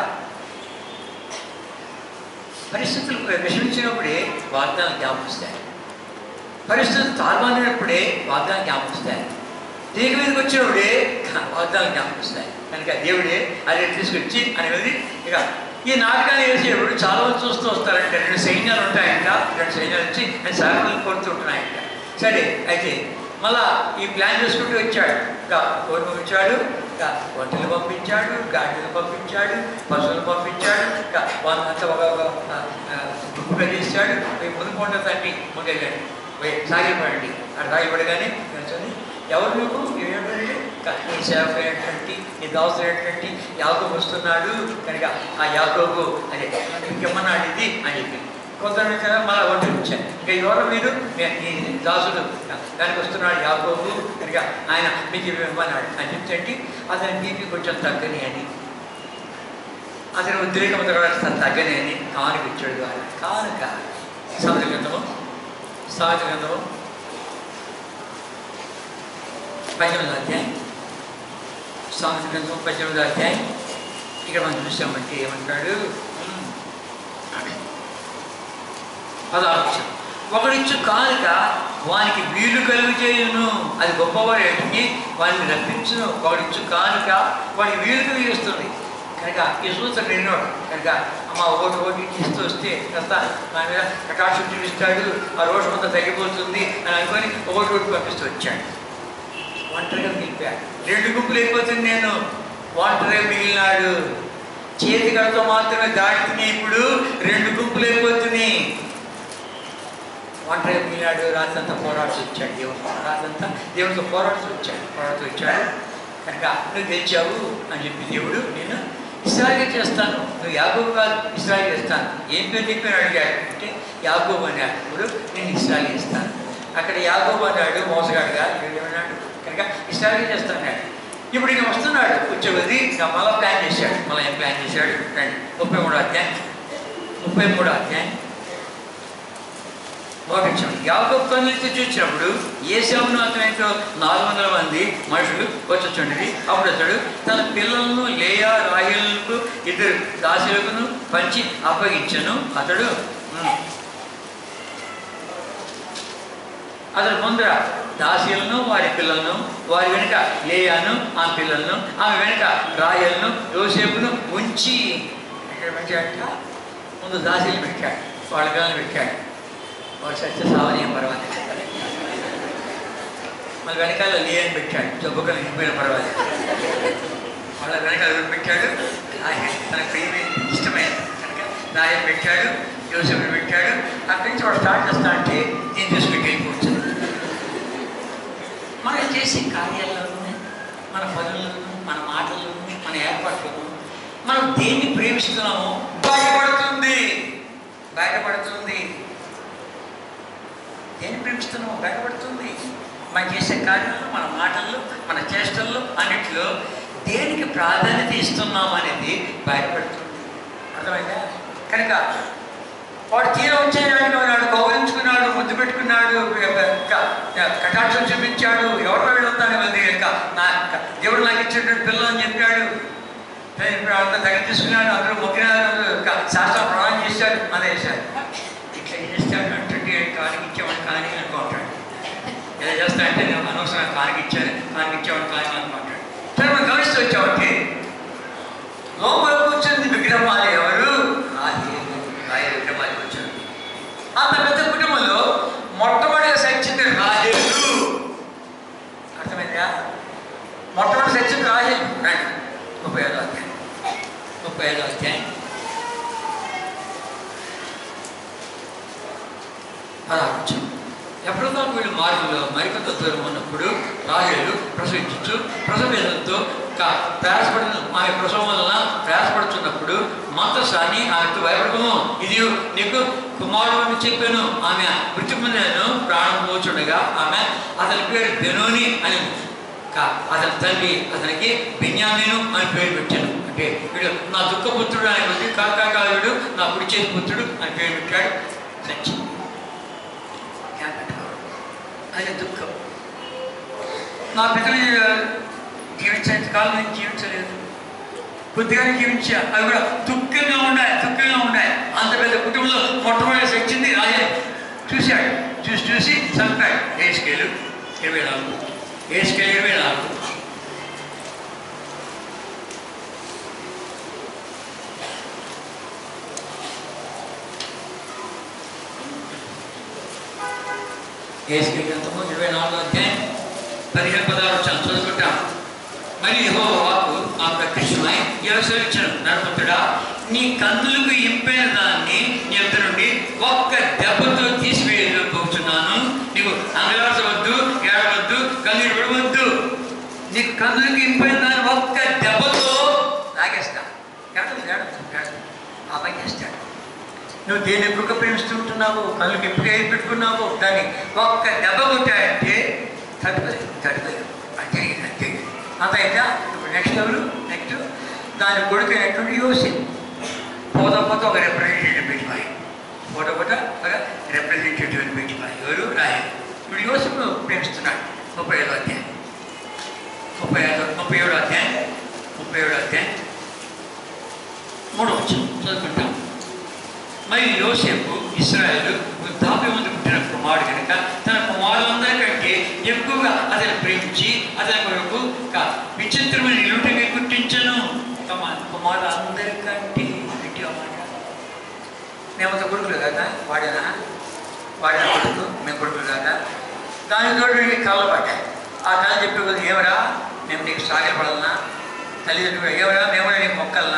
పరిస్థితులు విషమించినప్పుడే వాగ్దానం జ్ఞాపకిస్తాయి పరిస్థితులు తారుమారినప్పుడే వాగ్దానం జ్ఞాపకిస్తాయి తీగ మీదకి వచ్చినప్పుడే వాగ్దానం జ్ఞాపకిస్తాయి కనుక దేవుడే అది తీసుకొచ్చి అనేది ఇక ఈ నాటకాన్ని వేసేటప్పుడు చాలా మంది చూస్తూ వస్తారంటే రెండు సైన్యాలు ఉంటాయంట రెండు సైన్యాలు వచ్చి రెండు సాగరాలు కోరుతుంటున్నాయంట సరే అయితే మళ్ళా ఈ ప్లాన్ చేసుకుంటూ వచ్చాడు ఇంకా కోరి పంపించాడు ఇంకా ఒంటలు పంపించాడు గాడిలు పంపించాడు పశువులు పంపించాడు ఇంకా వాళ్ళంతా ఒక ఒక, ఆ, ఆ, గుంపుగా చేశాడు పోయి మునుకొండ తట్టి ముందెళ్ళాడు పోయి సాగిపడండి అక్కడ సాగిపడగానే తెలుసండి ఎవరు నువ్వు ఏమిటంటే ఇంకా నీ సేవ ఏంటంటే నీ దాసులు ఏంటంటే యాకోబు వస్తున్నాడు కనుక ఆ యాకోబు అదే ఇంకేమన్నాడు ఇది అని చెప్పి కొంతమంది కదా మళ్ళీ ఒంటరి వచ్చాను ఇంకా ఎవరు మీరు మే- ఈ దాసుడు దానికి వస్తున్నాడు యాకోబు కనుక ఆయన మీకు ఇవి ఇవ్వన్నాడు అని చెప్తే అతని బీపీ కొంచెం తగ్గని అని అతని ఉద్రేకం కూడా తగ్గని అని కానుక ఇచ్చాడు ఆయన కానుక సామెత గ్రంథము సామెత గ్రంథము పద్దెనిమిది అధ్యాయం సామెత గ్రంథం పద్దెనిమిది అధ్యాయం ఇక్కడ మనం చూసామంటే ఏమంటాడు ఉమ్. పదార్థం ఒకడిచ్చు కానుక వానికి వీలు కలుగు చేయును అది గొప్పవాడు ఏంటి వాడిని రప్పించును ఒకడిచ్చు కానుక వాడికి వీలు కలిగిస్తుంది కనుక ఈ సూత్రం నిన్నోడు కనుక అమ్మ ఒకటి ఒకటి ఇస్తూ వస్తే కాస్త నా మీద కటాక్షం చూపిస్తాడు ఆ రోషం అంతా తగ్గిపోతుంది అని అనుకొని ఒకటి ఒకటి పంపిస్తూ వచ్చాడు ఒంటరిగా మిగిలిపోయాడు రెండు గుంపులు అయిపోతుంది నేను ఒంటరిగా మిగిలినాడు చేతి కడతో మాత్రమే దాటుతున్నాయి ఇప్పుడు రెండు గుంపులు అయిపోతున్నాయి ఒంటరిగా మిగిలినాడు రాత్రంతా పోరాడుతూ వచ్చాడు దేవుడు రాత్రంతా దేవుడితో పోరాడుతూ వచ్చాడు పోరాడుతూ వచ్చాడు కనుక నువ్వు గెలిచావు అని చెప్పి దేవుడు నేను ఇస్రాయిల్ చేస్తాను నువ్వు యాగోబు కాదు ఇస్రాయిల్ చేస్తాను ఏం పేరు చెప్పి అని అడిగాడు అంటే యాగోబు అన్నాడు ఇప్పుడు నేను ఇస్రాయిల్ చేస్తాను అక్కడ యాగోబు అన్నాడు మోసగాడుగా ఇక్కడ ఏమన్నాడు కనుక ఇస్రాయిల్ చేస్తాను అన్నాడు ఇప్పుడు ఈయన వస్తున్నాడు కూర్చోబెది ఇంకా మళ్ళీ ప్లాన్ చేశాడు మళ్ళీ ఏం ప్లాన్ చేశాడు రండి ముప్పై మూడో అధ్యాయం ముప్పై మూడో అధ్యాయం మోక్షం యాకోబు కన్నులతో చూసినప్పుడు ఏ శవను అతనితో నాలుగు వందల మంది మనుషులు వచ్చుచుండేది అప్పుడు అతడు తన పిల్లలను లేయా రాహిలకు ఇద్దరు దాసులకు పంచి అప్పగించను అతడు ఉమ్, అతడు ముందర దాసీలను వారి పిల్లలను వారి వెనుక లేయాను ఆ పిల్లలను ఆమె వెనుక రాయలను యోసేపును ఉంచి ఎక్కడ పెట్టాడట ముందు దాసీలు పెట్టాడు వాళ్ళ పిల్లల్ని పెట్టాడు వాడు సత్య సావనీయం పర్వాలేదు మళ్ళీ వెనకాల లేయని పెట్టాడు జబ్బుకలు ఇంటిపోయిన పర్వాలేదు వాళ్ళ వెనకాల ఎవరు పెట్టాడు ఆయన తన ప్రియమే ఇష్టమైన కనుక నాయన పెట్టాడు యోసేపుని పెట్టాడు అక్కడి నుంచి వాడు స్టార్ట్ చేస్తా అంటే నేను తీసుకుని వెళ్ళిపోవచ్చు మనం చేసే కార్యాలలోనూ మన పనులను మన మాటలను మన ఏర్పాట్లను మనం దేన్ని ప్రేమిస్తున్నామో బయటపడుతుంది బయటపడుతుంది దేన్ని ప్రేమిస్తున్నామో బయటపడుతుంది మనం చేసే కార్యాలు మన మాటల్లో మన చేష్టల్లో అన్నిటిలో దేనికి ప్రాధాన్యత ఇస్తున్నాం అనేది బయటపడుతుంది అర్థమైందా కనుక వాడు తీరం వచ్చేయడానికి వాడు కౌలించుకున్నాడు ముద్దు పెట్టుకున్నాడు క- కటాక్షం చూపించాడు ఎవరు వెళ్తాను వెళ్ళి ఇంకా నా దేవుడు నాకు ఇచ్చినటువంటి పిల్లలు అని చెప్పాడు ఇప్పుడు అంతా దగ్గర తీసుకున్నాడు అందరూ మొక్కినారు ఇంకా శాస్త్రం ప్రమాణం చేశాడు అదే చేశాడు ఇచ్చారు కానికి ఇచ్చేవాడు కానీ అనమాట సరే మనం గమనిస్తూ వచ్చామంటే లోపల కూర్చుంది విగ్రహాలు ఎవరు రాహేలు రాహేలు విగ్రహాలు కూర్చుంది అంత పెద్ద కుటుంబంలో మొట్టమొదటి సచ్చింది రాహేలు అర్థమైందా మొట్టమొదటి సచ్చింది రాహేలు రండి ముప్పై ఐదో అధ్యాయం ముప్పై ఐదో అధ్యాయం పదార్థం ఎప్పుడో వీళ్ళు మార్గంలో మరికొంత దూరం ఉన్నప్పుడు రాహేలు ప్రసవించు ప్రసవేదంతో ప్రయాసపడిన ఆమె ప్రసవం వలన ప్రయాసపడుతున్నప్పుడు మంత్రసాన్ని ఆమెకు భయపడకము ఇది నీకు కుమారుడు అని చెప్పాను ఆమె మృతి పొందాను ప్రాణం పోచుండగా ఆమె అతని పేరు బెనోని అని కా- అతని తండ్రి అతనికి బెన్యామీను అని పేరు పెట్టాను అంటే వీడు నా దుఃఖపుత్రుడు ఆయన వచ్చి కాకాకాలుడు నా కుడి చేతి పుత్రుడు అని పేరు పెట్టాడు సచ్చి అది దుఃఖం నా పితలు జీవించేంత కాలం నేను జీవించలేదు కొద్దిగానే జీవించా అవి కూడా దుఃఖంగా ఉన్నాయి దుఃఖంగా ఉన్నాయి అంత పెద్ద కుటుంబంలో మొట్టమొదటి వచ్చింది రాజే చూశాడు చూసి చూసి చంపాడు ఏ స్కేలు ఇరవై నాలుగు ఏ స్కేల్ ఇరవై నాలుగు ఏసుకి గ్రంథము ఇరవై నాలుగో అధ్యాయం పదిహేను పదహారు వచ్చాను చదువుకుంటాం మరి యెహోవా వాక్కు ఆ ప్రత్యక్షమై వ్యవసరించను నడుపుతుడా నీ కన్నులకు ఇంపైన దాన్ని నీ ఎదుట నుండి ఒక్క దెబ్బతో తీసివేయబోతున్నాను నీకు అంగలాడవద్దు ఏడవద్దు కన్నీరు విడవద్దు నీ కన్నులకు ఇంపైన దాన్ని ఒక్క దెబ్బతో లాగేస్తా ఏడవద్దు ఏడవద్దు ఏడవద్దు ఆ పని చేస్తాడు నువ్వు దేని కృక ప్రేమిస్తూ ఉంటున్నావు కళ్ళకి ఎప్పుడు ఏది పెట్టుకున్నావు దాన్ని ఒక్క దెబ్బ కొట్టాయంటే తడిపోయి తడిపోయి అది జరిగింది అది జరిగింది అంత అయితే ఇప్పుడు నెక్స్ట్ ఎవరు నెక్స్ట్ దాని కొడుకు అయినటువంటి యోసి పోతా పోతా ఒక రిప్రజెంటేటివ్ పెట్టిపోయి పోతా పోతా ఒక రిప్రజెంటేటివ్ పెట్టిపోయి ఎవరు రాయ ఇప్పుడు యోసిపు ప్రేమిస్తున్నాడు ముప్పై ఐదో అధ్యాయం ముప్పై ఐదో ముప్పై ఏడో అధ్యాయం ముప్పై ఏడో అధ్యాయం మూడో వచ్చి చదువుకుంటాం మరి యోసేపు ఇస్రాయేల్ వృద్ధాప్యం ముందు పుట్టిన కుమారుడు కనుక తన కుమారులందరికంటే ఎక్కువగా అతను ప్రేమించి అతని కొరకు ఒక విచిత్రమైన ఇలుటగా గుర్తించను తమ కుమారులందరికంటే గట్టిగా మాట మేమంత కొడుకులు కదా వాడేనా వాడిన కొడుకు మేము కొడుకులు కదా దానితో కళ్ళు పడ్డాయి ఆ కళ చెప్పే కొద్ది ఏమరా మేము నీకు సాగపడాలనా తల్లిదండ్రులు ఏమరా మేము కూడా నీకు మొక్కలనా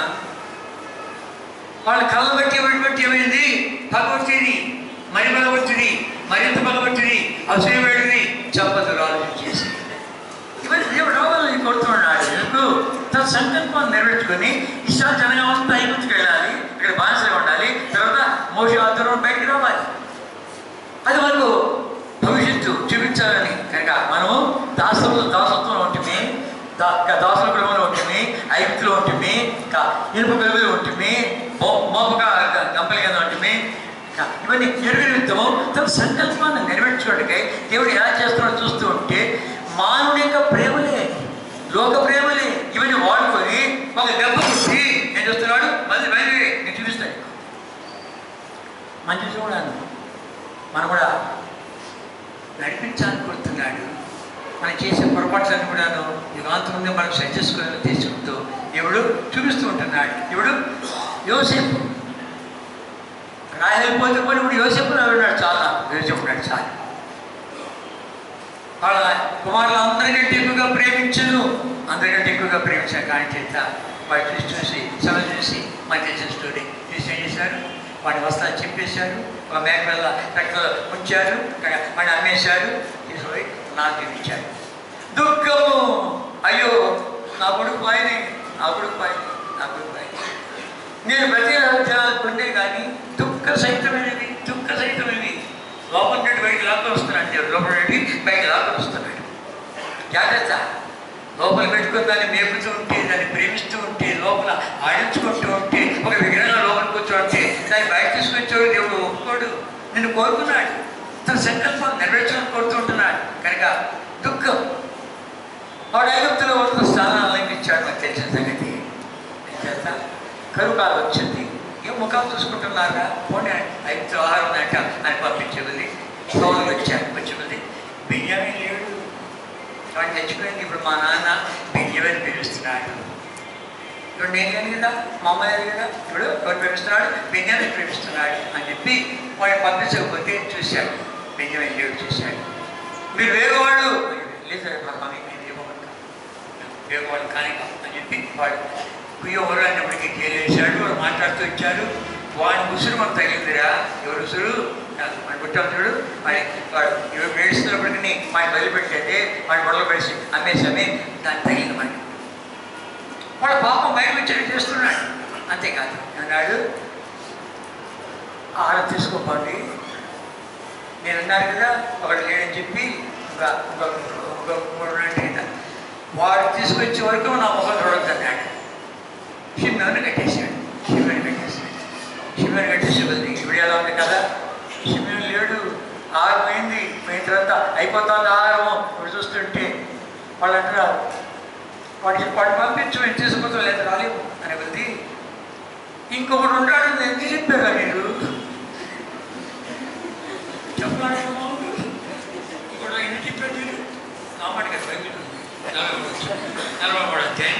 వాళ్ళ కళ్ళ బట్టి ఎవరి బట్టి ఏమైంది భగవద్గీది మరి భగవద్గీది మరింత భగవద్గీది అసూయవేడిది చెప్పదు ఆలోచించేసి ఇవన్నీ దేవుడు రోగాలను కొడుతున్నాడు ఎందుకు తన సంకల్పాన్ని నెరవేర్చుకొని ఇష్టం జనగం అంతా ఐగుప్తుకి వెళ్ళాలి ఇక్కడ బానిసగా ఉండాలి తర్వాత మోస ఆధ్వర్యం బయటకు రావాలి అది మనకు భవిష్యత్తు చూపించాలని కనుక మనము దాసంలో దాసత్వంలో ఉంటుంది దా దాసుల కుటుంబంలో ఉంటుంది ఐగుప్తులో ఉంటుంది ఇంకా ఇనుప గలుగులో ఉంటుంది మోపగా గంపలి కింద ఉంటుంది ఇంకా ఇవన్నీ ఎరుగు నిమిత్తము తన సంకల్పాన్ని నెరవేర్చుకోవడానికి దేవుడు ఎలా చేస్తున్నాడో చూస్తూ ఉంటే మానవుని యొక్క ప్రేమలే లోక ప్రేమలే ఇవన్నీ వాడుకొని ఒక దెబ్బ కొట్టి ఏం చేస్తున్నాడు మళ్ళీ బయలుదేరి నేను చూపిస్తాను మంచి చూడాలి మనం కూడా నడిపించాలనుకుంటున్నాడు మనం చేసే పొరపాట్లన్నీ కూడాను యుగాంతం ముందే మనం సెట్ చేసుకుని తీసుకుంటూ దేవుడు చూపిస్తూ ఉంటున్నాడు ఇప్పుడు యోసేపు రాయకపోతే కూడా ఇప్పుడు యోసేపు ఉన్నాడు చాలా యోసేపు ఉన్నాడు చాలా వాళ్ళ కుమారులు అందరికంటే ఎక్కువగా ప్రేమించను అందరికంటే ఎక్కువగా ప్రేమించాను కానీ చేత వాడు చూసి చూసి సభ చూసి మనకి తెలిసిన స్టోరీ చూసి ఏం చేశారు వాడి వస్త్రాలు చింపేశారు ఒక మేకల రెక్కలు ఉంచారు వాడిని అమ్మేశారు తీసుకుపోయి నాకు ఇచ్చారు దుఃఖము అయ్యో నా కొడుకు పాయని నా కొడుకు పాయని నా కొడుకు పాయని నేను ప్రతి కొండే కానీ దుఃఖ సహితమైనవి దుఃఖ సహితమైనవి లోపల నుండి బయట లాక్కొని వస్తున్నాడు దేవుడు లోపల నుండి బయట లాక్కొని వస్తున్నాడు జాగ్రత్త లోపల పెట్టుకుని దాన్ని మేపుతూ ఉంటే దాన్ని ప్రేమిస్తూ ఉంటే లోపల ఆడించుకుంటూ ఉంటే ఒక విగ్రహం లోపల కూర్చోంటే దాన్ని బయట తీసుకొచ్చేవాడు దేవుడు ఒప్పుకోడు నిన్ను కోరుకున్నాడు తన సంకల్పం నెరవేర్చాలని కోరుతూ ఉంటున్నాడు కనుక దుఃఖం వాడు ఐగుప్తులో ఉన్న స్థానాలను ఇచ్చాడు నాకు తెలిసిన సంగతి చేత కరువు కాలం వచ్చింది ఏం ముఖాలు చూసుకుంటున్నారా పోనీ ఐదు ఆహారం అంట అని పంపించేది పౌరులు వచ్చారు వచ్చేది బియ్యమే లేడు వాడు చచ్చిపోయింది ఇప్పుడు మా నాన్న బెంజమని పిలుస్తున్నాడు ఇప్పుడు నేను లేను కదా మా అమ్మ లేదు కదా ఇప్పుడు ఎవరు ప్రేమిస్తున్నాడు బెంజమిన్ ప్రేమిస్తున్నాడు అని చెప్పి వాడిని పంపించకపోతే చూశాడు బెంజమిన్ లేడు చూశాడు మీరు వేగవాళ్ళు లేదు సార్ మా మమ్మీ నేను వేగవాడు కాదు. వేగవాడు కానీ కాదు అని చెప్పి వాడు కుయ్యవరు అన్నప్పటికీ తేలేశాడు వాడు మాట్లాడుతూ ఇచ్చాడు వాడి ఉసురు మనకు తగిలిందిరా ఎవరు ఉసురు వాడు పుట్టాం చూడు వాడి వాడు ఎవరు ఏడుస్తున్నప్పటికీ వాడిని వదిలిపెట్టేది వాడి గొడవలు పెడిసి అమ్మేసామి దాన్ని తగిలింది మనకి వాడు పాపం బయట వచ్చి చేస్తున్నాడు అంతేకాదు అన్నాడు ఆడ తీసుకోపోండి నేను అన్నారు కదా ఒకడు లేడని చెప్పి ఒక ఒక ఒక మూడు రెండు వాడు తీసుకొచ్చే వరకు నా మొహం చూడొద్దు అన్నాడు షిమ్మెని కట్టేశాడు షిమ్మెని కట్టేశాడు షిమ్మెని కట్టేసి వదిలి ఇప్పుడు ఎలా ఉంది కదా షిమ్మెని లేడు ఆరు పోయింది పోయిన తర్వాత అయిపోతుంది ఆహారం ఇప్పుడు చూస్తుంటే వాళ్ళు అంటున్నారు వాడికి వాడు పంపించు మేము తీసుకుపోతాం లేదు రాలేము అని కొద్ది ఇంకొకటి ఉంటాడు నేను ఎందుకు చెప్పారా మీరు చెప్పాలేమో ఇప్పుడు ఎన్ని చెప్పాడు మీరు కామాడిగా బైబిల్ ఉంది. నలభై మూడు. నలభై మూడు అధ్యాయం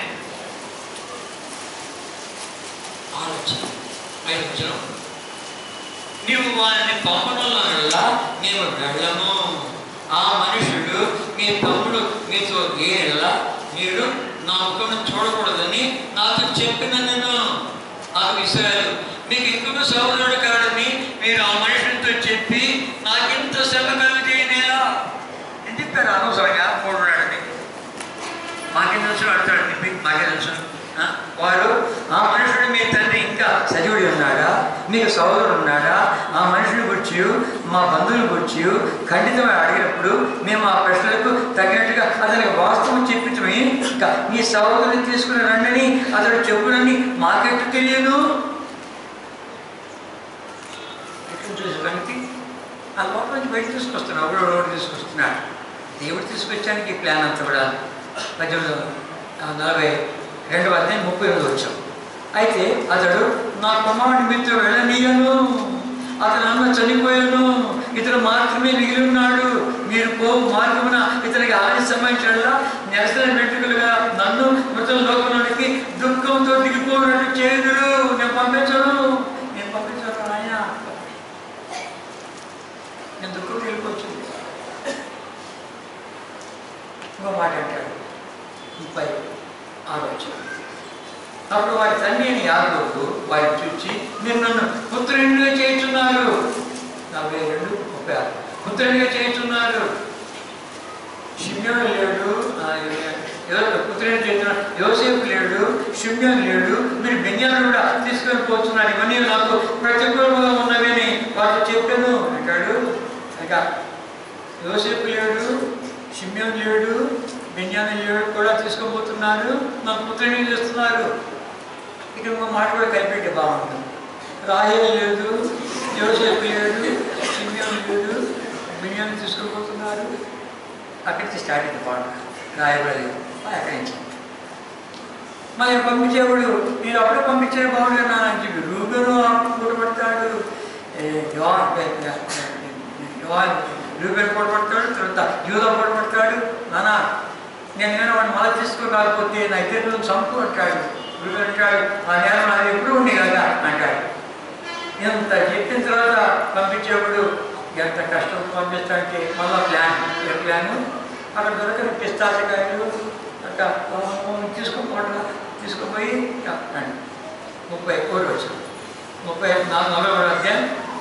ఆలోచన ఐదు వచ్చిన నీవు వారిని పంపడంలో మేము వెళ్ళము ఆ మనుషుడు మీ తమ్ముడు మీతో ఏలా మీరు నా ముఖం చూడకూడదని నాతో చెప్పిన నేను నాకు ఇస్రాయలు మీకు ఇంకొక సహోదరుడు కాడని మీరు ఆ మనుషులతో చెప్పి నాకెంత శ్రమ కలిగేనేలా అని చెప్పారు అనవసరంగా మూడు నాడని మాకే తెలుసు అడతాడు మీకు మాకే తెలుసు ఆ? వాడు ఆ మనుషుడు మీ తండ్రి ఇంకా సజీవుడి ఉన్నాడా మీకు సోదరుడు ఉన్నాడా ఆ మనుషుని గురించి మా బంధువుల గురించి ఖండితమై అడిగినప్పుడు మేము ఆ ప్రశ్నలకు తగినట్టుగా అతనికి వాస్తవం చెప్పించమని ఇంకా మీ సహోదరుని తీసుకుని రండని అతడు చెప్పునని మాకెట్టు తెలియను ఎట్లు చూసి కనుక ఆ లోపల నుంచి బయట తీసుకొస్తున్నాడు ఒకడు ఒకటి తీసుకొస్తున్నాడు దేవుడు తీసుకొచ్చానికి ఈ ప్లాన్ అంతా కూడా పద్దెనిమిది ఆ, నలభై రెండవ అధ్యాయం ముప్పై ఎనిమిది వచ్చాం అయితే అతడు నా కుమారుడి మీతో వెళ్ళనీయను అతను అన్న చనిపోయాను ఇతను మాత్రమే మిగిలి ఉన్నాడు మీరు పో మార్గమున ఇతనికి హాని సంబంధించిన నెలసరి వెంట్రుకలుగా నన్ను మృతుల లోకంలోనికి దుఃఖంతో దిగిపోయినట్టు చేదురు నేను పంపించను నేను పంపించను ఆయన నేను దుఃఖం వెళ్ళిపోవచ్చు ఇంకో మాట అంటాడు ముప్పై ఆలోచన అప్పుడు వారి తండ్రి అని యాదవుడు వారిని చూచి మీరు నన్ను పుత్రునిగా చేయుచున్నారు నలభై రెండు ముప్పై ఆరు పుత్రునిగా చేయుచున్నారు షిమ్యోన్ లేడు ఆ, ఎవరు పుత్రుని చేస్తున్నారు యోసేపు లేడు షిమ్యోన్ లేడు మీరు బెంజాలు కూడా తీసుకొని పోతున్నారు ఇవన్నీ నాకు ప్రతికూలంగా ఉన్నవని వారు చెప్పాను అంటాడు ఇంకా యోసేపు లేడు షిమ్యోన్ లేడు బెంజామిన్ లేడు కూడా తీసుకోబోతున్నారు నాకు పుత్రుని చేస్తున్నారు ఇక్కడ ఒక మాట కూడా కలిపెట్టే బాగుంటుంది రాహేల్ లేదు యోసేపు లేడు షిమ్యోన్ లేదు బెంజామిన్ తీసుకోబోతున్నారు అక్కడి నుంచి స్టార్ట్ అయింది పాట రాయబడలేదు అక్కడి నుంచి మరి పంపించేవాడు మీరు అప్పుడే పంపించే బాగుండేనా అని చెప్పి రూబెను కూడబడతాడు రూబెన్ కూడబడతాడు తర్వాత యూదా కూడబడతాడు నానా నేను నేను వాడిని మళ్ళీ తీసుకుని కాకపోతే నా ఇద్దరు చంపు అంటాడు రూబెన్ అంటాడు ఆ నేల నాది ఎప్పుడు ఉంది కదా అంటాడు ఎంత చెప్పిన తర్వాత పంపించేవాడు ఎంత కష్టం పంపిస్తాడంటే మళ్ళీ ప్లాన్ ఏ ప్లాను అక్కడ దొరకని పిస్తాచకాయలు అట్లా తీసుకుపోవడం తీసుకుపోయి రండి ముప్పై కోటి వచ్చాం ముప్పై నాలుగు నలభై అధ్యాయం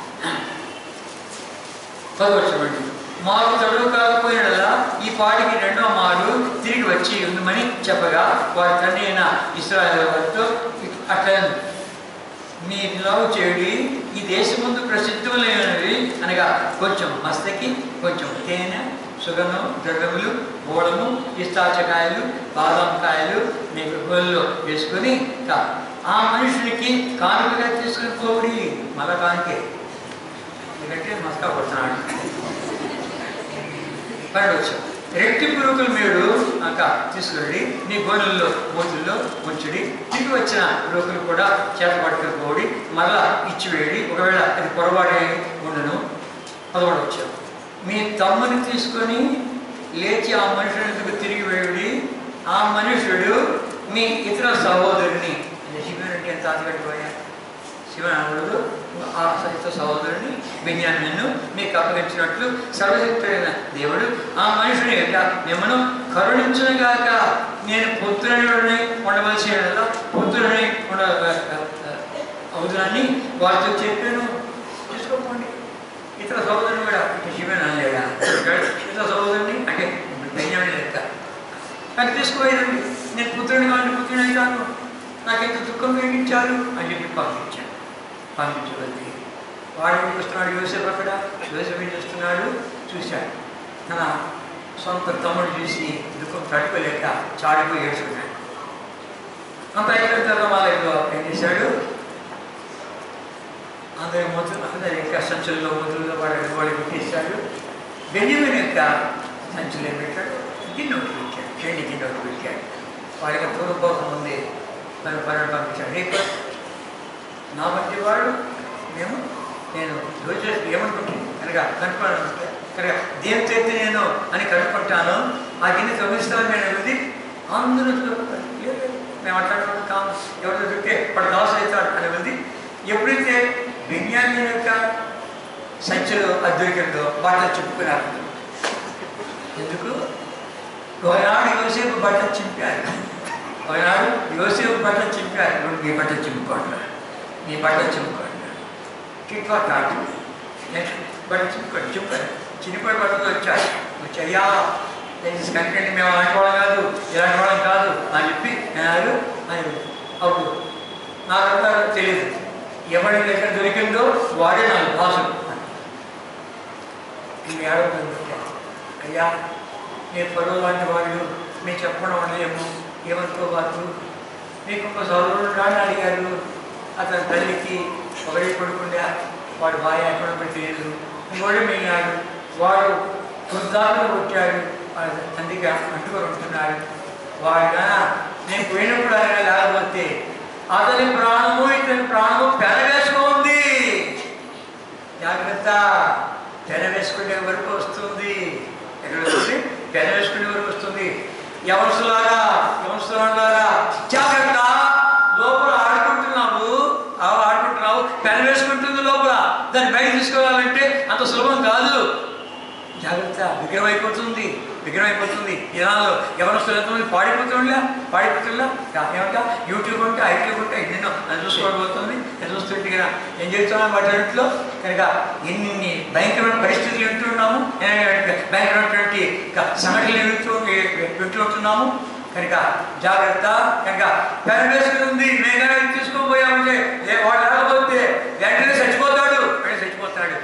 పదవచ్చండి మాకు చదువు కాకపోయినలా ఈ పాటికి రెండో మారు తిరిగి వచ్చి ఉందమని చెప్పగా వారి తండ్రి అయిన ఇస్రాయల్ వారితో అట్లా మీ లవ్ చేడి ఈ దేశముందు ప్రసిద్ధములైనవి అనగా కొంచెం మస్తకి కొంచెం తేనె సుగంధం ద్రవ్యములు ఓడము పిస్తాచకాయలు బాదం కాయలు మీకు గొల్లో వేసుకొని తా. ఆ మనుషునికి కానుకగా తీసుకుని పోవుడి మళ్ళా కానుకే ఎందుకంటే మస్కా కొడుతున్నాడు పడవచ్చు రెట్టి పురుగుల మీరు అక్క తీసుకురండి మీ గోనెల్లో మూతుల్లో ఉంచుడి తిరిగి వచ్చిన పురుగులు కూడా చేత పట్టుకుపోడి మళ్ళా ఇచ్చివేయడి ఒకవేళ అది పొరపాటు ఉండను పదకొండు వచ్చాం మీ తమ్ముని తీసుకొని లేచి ఆ మనుషులకు తిరిగి వెళ్ళి ఆ మనుషుడు మీ ఇతర సహోదరుని అంటే శివుని అంటే ఎంత ఆశపెట్టుకోయా శివుని అనకూడదు ఆ ఇతర సహోదరుని బెన్యామిన్ను మీకు అప్పగించినట్లు సర్వశక్తుడైన దేవుడు ఆ మనుషుని యొక్క మిమ్మను కరుణించునుగాక నేను పుత్రుని ఉండవలసి పుత్రుని ఉండ అవుతునని వారితో చెప్పాను తీసుకోపోండి ఇతర సహోదరుని కూడా ఇక శివన్ అనలేడా ఇతర సహోదరుని అంటే బెన్యామిన్ లెక్క నాకు తీసుకుపోయారండి నేను పుత్రుని కావాలి పుత్రుని అవుతాను నాకు ఎంత దుఃఖం కలిగించారు అని చెప్పి పంపించాను పంపించబడి వాడు ఏం చూస్తున్నాడు యోసేపు అక్కడ యోసేపు ఏం చేస్తున్నాడు చూశాడు తన సొంత తమ్ముడు చూసి దుఃఖం తట్టుకోలేక చాడిపోయి ఏడ్చుకున్నాడు అంత అయిపోయిన తర్వాత వాళ్ళ ఏం చేశాడు అందరి మొదలు అందరి యొక్క సంచుల్లో మొదలుగా వాడు వాడు పెట్టేశాడు బెంజమిన్ యొక్క సంచులు ఏం పెట్టాడు గిన్నె ఒకటి పెట్టాడు చేయండి గిన్నె ఒకటి పెట్టాడు వాడికి తూరుపోకం ఉంది తను పనులు పంపించాడు రేపు నా వంటి వాడు మేము నేను రోజు ఏమనుకుంటుంది కనుక కనుక్కోవాలనుకుంటే కనుక దేని చేతి నేను అని కనుక్కుంటాను ఆ గిన్నె తొమ్మిస్తాను నేను వెళ్ళి అందరూ చూడతారు. లేదు, లేదు, మేము అట్లాంటి కాదు ఎవరు దొరికితే వాడు దాసు అవుతాడు అని వెళ్ళి ఎప్పుడైతే విజ్ఞానం యొక్క సంచులు అది దొరికిందో బట్టలు చింపుకున్నారు ఎందుకు ఒకనాడు యోసేపు బట్టలు చింపారు ఒకనాడు యోసేపు బట్టలు చింపారు ఇప్పుడు మీ బట్టలు చింపుకోండి మీ బట్టలు చింపుకోండి టిట్వా కాదు నెక్స్ట్ బట్టలు చింపుకోండి చింపారు చిన్నపడి బట్టలు వచ్చారు వచ్చాయా కంటెంట్ మేము అలాంటి వాళ్ళం కాదు ఇలాంటి వాళ్ళం కాదు అని చెప్పి అన్నారు అని అప్పుడు నాకంతా తెలియదు ఎవరి దగ్గర దొరికిందో వాడే నాకు బాసు ఈ ఏడవడం అయ్యా మీరు పరువు లాంటి వాళ్ళు మేము చెప్పడం అనలేము ఏమనుకోబాదు మీకు ఒక సౌరుడు రాని అడిగారు అతని తల్లికి ఒకరి కొడుకుండే వాడు భార్య ఎక్కడ తెలియదు ఇంకోటి మిగిలినాడు వాడు వృద్ధాలను కొట్టాడు వాళ్ళ తండ్రికి అంటుకొని ఉంటున్నాడు వాడు గాన నేను పోయినప్పుడు ఆయన లేకపోతే అతని ప్రాణము ఇతని ప్రాణము పెరవేసుకోంది జాగ్రత్త పెన వేసుకునే వరకు వస్తుంది ఎక్కడ వస్తుంది పెన వేసుకునే వరకు వస్తుంది యవనసులారా యవనసులారా జాగ్రత్త లోపల ఆడుకుంటున్నావు ఆ ఆడుకుంటున్నావు పెన వేసుకుంటుంది లోపల దాన్ని బయట తీసుకోవాలంటే అంత సులభం కాదు జాగ్రత్త విగ్రహం అయిపోతుంది విగ్రహం అయిపోతుంది ఇలాలో ఎవరు ఎంతమంది పాడిపోతుండలే పాడిపోతుండలే ఏమంటా యూట్యూబ్ ఉంటే ఐట్యూబ్ ఉంటే ఎన్నెన్నో అది చూసుకోవడం పోతుంది అది చూస్తుంటే కదా ఏం చేస్తున్నాం వాటిలో కనుక ఎన్ని భయంకరమైన పరిస్థితులు వింటున్నాము భయంకరమైనటువంటి సంఘటనలు వింటూ వింటూ ఉంటున్నాము కనుక జాగ్రత్త కనుక పెరవేసుకుంది మేఘాలు తీసుకోబోయామంటే వాడు రాకపోతే వెంటనే చచ్చిపోతాడు వెంటనే చచ్చిపోతాడు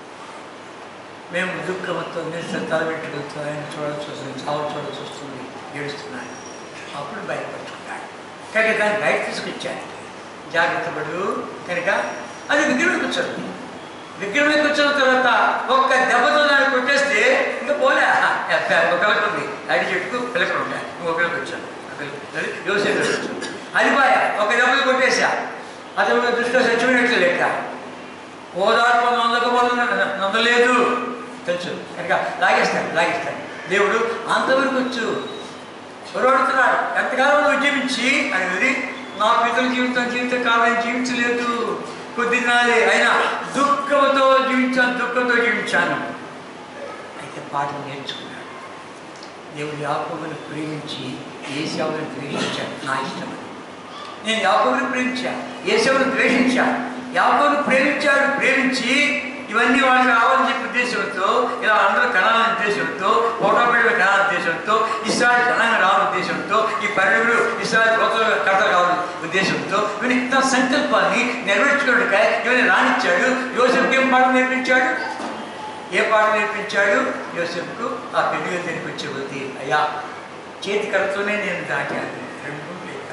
మేము దుఃఖంతో నిరసన తలబెట్టుకుంటూ ఆయన చూడాల్సి వస్తుంది చావు చూడాల్సి వస్తుంది ఏడుస్తున్నాడు అప్పుడు బయటపడుతున్నాడు కనుక దాన్ని బయట తీసుకొచ్చాడు జాగ్రత్త పడు కనుక అది విగ్రహం కూర్చోదు విగ్రహం కూర్చున్న తర్వాత ఒక్క దెబ్బతో దాన్ని కొట్టేస్తే ఇంకా పోలే ఒక పిల్లక ఉంది అడి చెట్టుకు పిల్లకలు ఉంటాయి ఇంకో పిల్లకి వచ్చాను యోసేపు వచ్చాను అది పోయా ఒక దెబ్బలు కొట్టేసా అతను దృష్టిలో చచ్చిపోయినట్లు లెక్క ఓదార్పు నొందకపోతే నొందలేదు తెలుసు కనుక లాగేస్తాడు లాగేస్తాడు దేవుడు అంతవరకు వచ్చు పొరడుతున్నాడు ఎంతకాలం నువ్వు జీవించి అనేది నా పితల జీవితం జీవిత కాలం జీవించలేదు కొద్ది నాలే అయినా దుఃఖంతో జీవించాను దుఃఖంతో జీవించాను అయితే పాఠం నేర్చుకున్నాడు దేవుడు యాకోబుని ప్రేమించి ఏ సేవను ద్వేషించాడు నా ఇష్టం అని. నేను యాకోబుని ప్రేమించా ఏ సేవను ద్వేషించా యాకోబుని ప్రేమించాడు ప్రేమించి ఇవన్నీ వాళ్ళకి రావాలని చెప్పి ఉద్దేశంతో ఇలా అందరూ కనాలని ఉద్దేశంతో ఫోటో పెట్టి కనాలని ఉద్దేశంతో ఇస్రాయల్ జనంగా రావాలని ఉద్దేశంతో ఈ పరిణులు ఇస్రాయల్ గొప్ప కథ కావాలని ఉద్దేశంతో ఇవన్నీ తన సంకల్పాన్ని నెరవేర్చుకోవడానికి ఇవన్నీ రానిచ్చాడు యోసెఫ్కి ఏం పాఠం నేర్పించాడు ఏ పాట నేర్పించాడు యోసెఫ్కు ఆ పెళ్లి నేర్పించే కొద్దీ అయ్యా చేతి కరతోనే నేను దాటాను రెండు లేక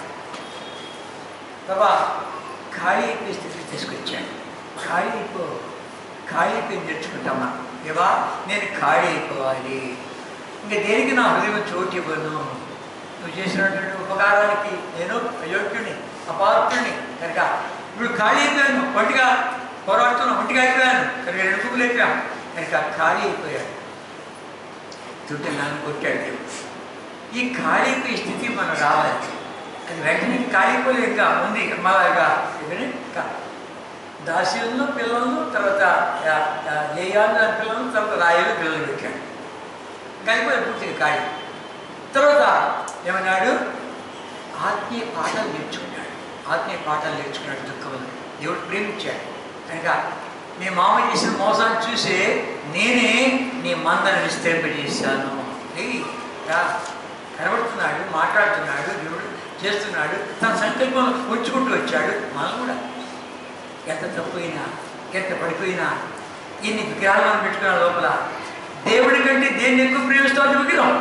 బాబా ఖాళీ అయిపోయే స్థితికి తీసుకొచ్చాడు ఖాళీ అయిపో ఖాళీ అయిపోయి తెచ్చుకుంటామా దేవా నేను ఖాళీ అయిపోవాలి ఇంకా దేనికి నా హృదయం చోటు ఇవ్వను నువ్వు చేసినటువంటి ఉపకారానికి నేను అయోగ్యుని అపాత్రుని కనుక ఇప్పుడు ఖాళీ అయిపోయాను ఒంటిగా పోరాడుతున్నా ఒంటిగా అయిపోయాను కనుక రెండు కుక్కలు అయిపోయాను కనుక ఖాళీ అయిపోయాడు చుట్టూ నన్ను కొట్టాడు దేవుడు. ఈ కాళీపోయే స్థితి మనం రావాలి అది వెంటనే కాళీపోలే ఇంకా ఉంది మళ్ళా ఇక ఇకనే ఇంకా దాసీలను పిల్లలను తర్వాత లేయాలు దాని పిల్లలను తర్వాత రాయలు పిల్లలు పెట్టాడు కలిపోయి పూర్తిగా కాళీ తర్వాత ఏమన్నాడు ఆత్మీయ పాఠాలు నేర్చుకున్నాడు ఆత్మీయ పాఠాలు నేర్చుకున్నాడు దుఃఖంలో దేవుడు ప్రేమించాడు కనుక నీ మామ చేసిన మోసాన్ని చూసి నేనే నీ మందను విస్తరింపజేశాను ఏయ్, రా. కనబడుతున్నాడు మాట్లాడుతున్నాడు దేవుడు చేస్తున్నాడు తన సంకల్పం ఉంచుకుంటూ వచ్చాడు మనం కూడా ఎంత తప్పైనా ఎంత పడిపోయినా ఎన్ని విగ్రహాలు మనం పెట్టుకున్న లోపల దేవుడి కంటే దేన్ని ఎక్కువ ప్రేమిస్తావు విగ్రహం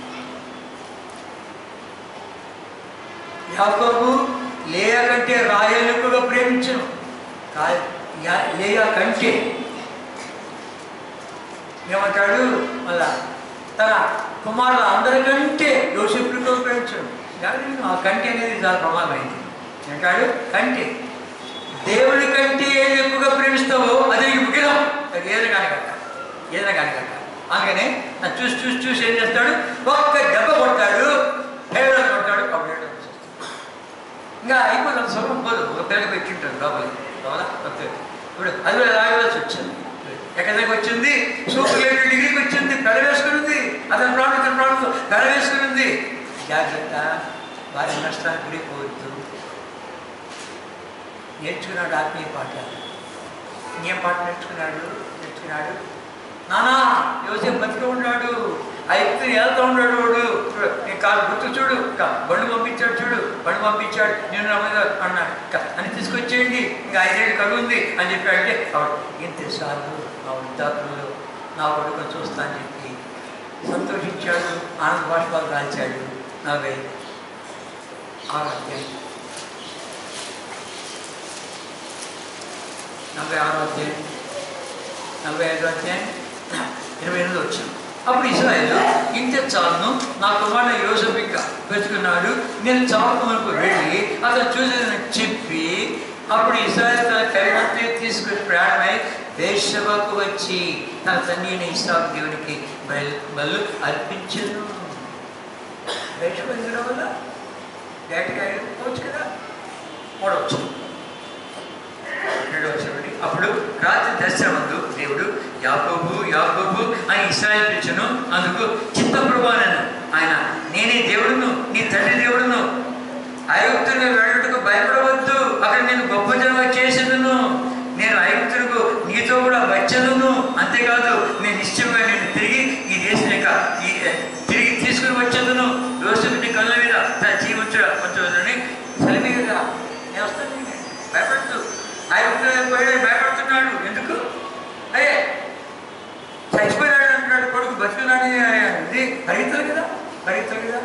యాకోబు లేయ కంటే రాయలు ఎక్కువగా ప్రేమించను కా- యా- లేయ కంటే ఏమంటాడు మళ్ళా తన కుమారుల అందరికంటే యోసేపులతో ప్రేమించను కానీ ఆ కంటి అనేది చాలా ప్రమాదమైంది అంటాడు కంటి దేవుడి కంటే ఏది ఎక్కువగా ప్రేమిస్తావో అదే ఈ విగ్రహం అది ఏదైనా కానీ కక్క ఏదైనా కానీ కక్క అందుకనే నన్ను చూసి చూసి చూసి ఏం చేస్తాడు ఒక్క దెబ్బ కొడతాడు హేళన కొడతాడు అప్పుడు ఏడవ వచ్చేస్తాడు. ఇంకా అయిపోతుంది స్వరం పోదు ఒక పిల్లకి పెట్టింటారు లోపల లోపల వస్తుంది. ఇప్పుడు అది కూడా రాయవలసి వచ్చింది ఎక్కడి దాకా వచ్చింది సూపర్ లేని డిగ్రీకి వచ్చింది పెడ వేసుకుని అతని ప్రాణం ఇతని ప్రాణంతో పెడ వేసుకుని జాగ్రత్త వారి నష్టానికి గురిపోవద్దు నేర్చుకున్నాడు ఆత్మీయ పాఠాలు ఇంకేం పాట నేర్చుకున్నాడు నేర్చుకున్నాడు నానా యోసేపు బతికి ఉన్నాడు ఐదు వెళ్తూ ఉన్నాడు వాడు చూడు, నీ కాలు గుర్తు చూడు ఇంకా బండి పంపించాడు చూడు బండి పంపించాడు నేను నా మీద అన్నాడు ఇంకా అని తీసుకొచ్చేయండి ఇంకా ఐదేళ్ళు కడుగు ఉంది అని చెప్పాడంటే ఆవిడ ఇంత సార్లు నా వృద్ధాత్మలో నా కొడుకుని చూస్తా అని చెప్పి సంతోషించాడు ఆనంద బాష్పాలు కాల్చాడు నలభై ఆరు అధ్యాయం నలభై ఆరో అధ్యాయం నలభై ఐదో అధ్యాయం ఇరవై ఎనిమిది వచ్చాం అప్పుడు ఇస్రాయల్ ఇంతే చాలును నా కుమారుడు యోసఫిక పెట్టుకున్నాడు నేను చావుకు వరకు వెళ్ళి అతను చూసేదని చెప్పి అప్పుడు ఇస్రాయల్ తన కైవంతి తీసుకుని ప్రయాణమై దేశవకు వచ్చి తన తండ్రి అయిన ఇస్రాకు దేవునికి బయలు బలు అర్పించను దేశం వల్ల డైరెక్ట్గా వెళ్ళిపోవచ్చు కదా ఓడవచ్చు రెండవ వచనండి. అప్పుడు రాత్రి దర్శనమందు దేవుడు యాకోబు యాకోబు అని ఇస్రాయల్ పిలిచను అందుకు చిత్తప్రభానను ఆయన నేనే దేవుడును నీ తండ్రి దేవుడును ఐగుప్తులకు వెళ్ళటకు భయపడవద్దు అక్కడ నేను గొప్ప జనంగా చేసేదను నేను ఐగుప్తులకు నీతో కూడా వచ్చేదను అంతేకాదు నేను నిశ్చయంగా నేను తిరిగి ఈ దేశం యొక్క ఈ తిరిగి తీసుకుని వచ్చేదను యోసేపుని కళ్ళ మీద తన జీవించ వచ్చేదని సెలమీగా నేను వస్తాను భయపడుతూ ఐగుప్తులకు పోయాడు భయపడుతున్నాడు ఎందుకు అయ్యే చచ్చిపోయాడు అంటున్నాడు కొడుకు బతుకున్నాడు ఇది పరిగెత్తాలి కదా పరిగెత్తాలి కదా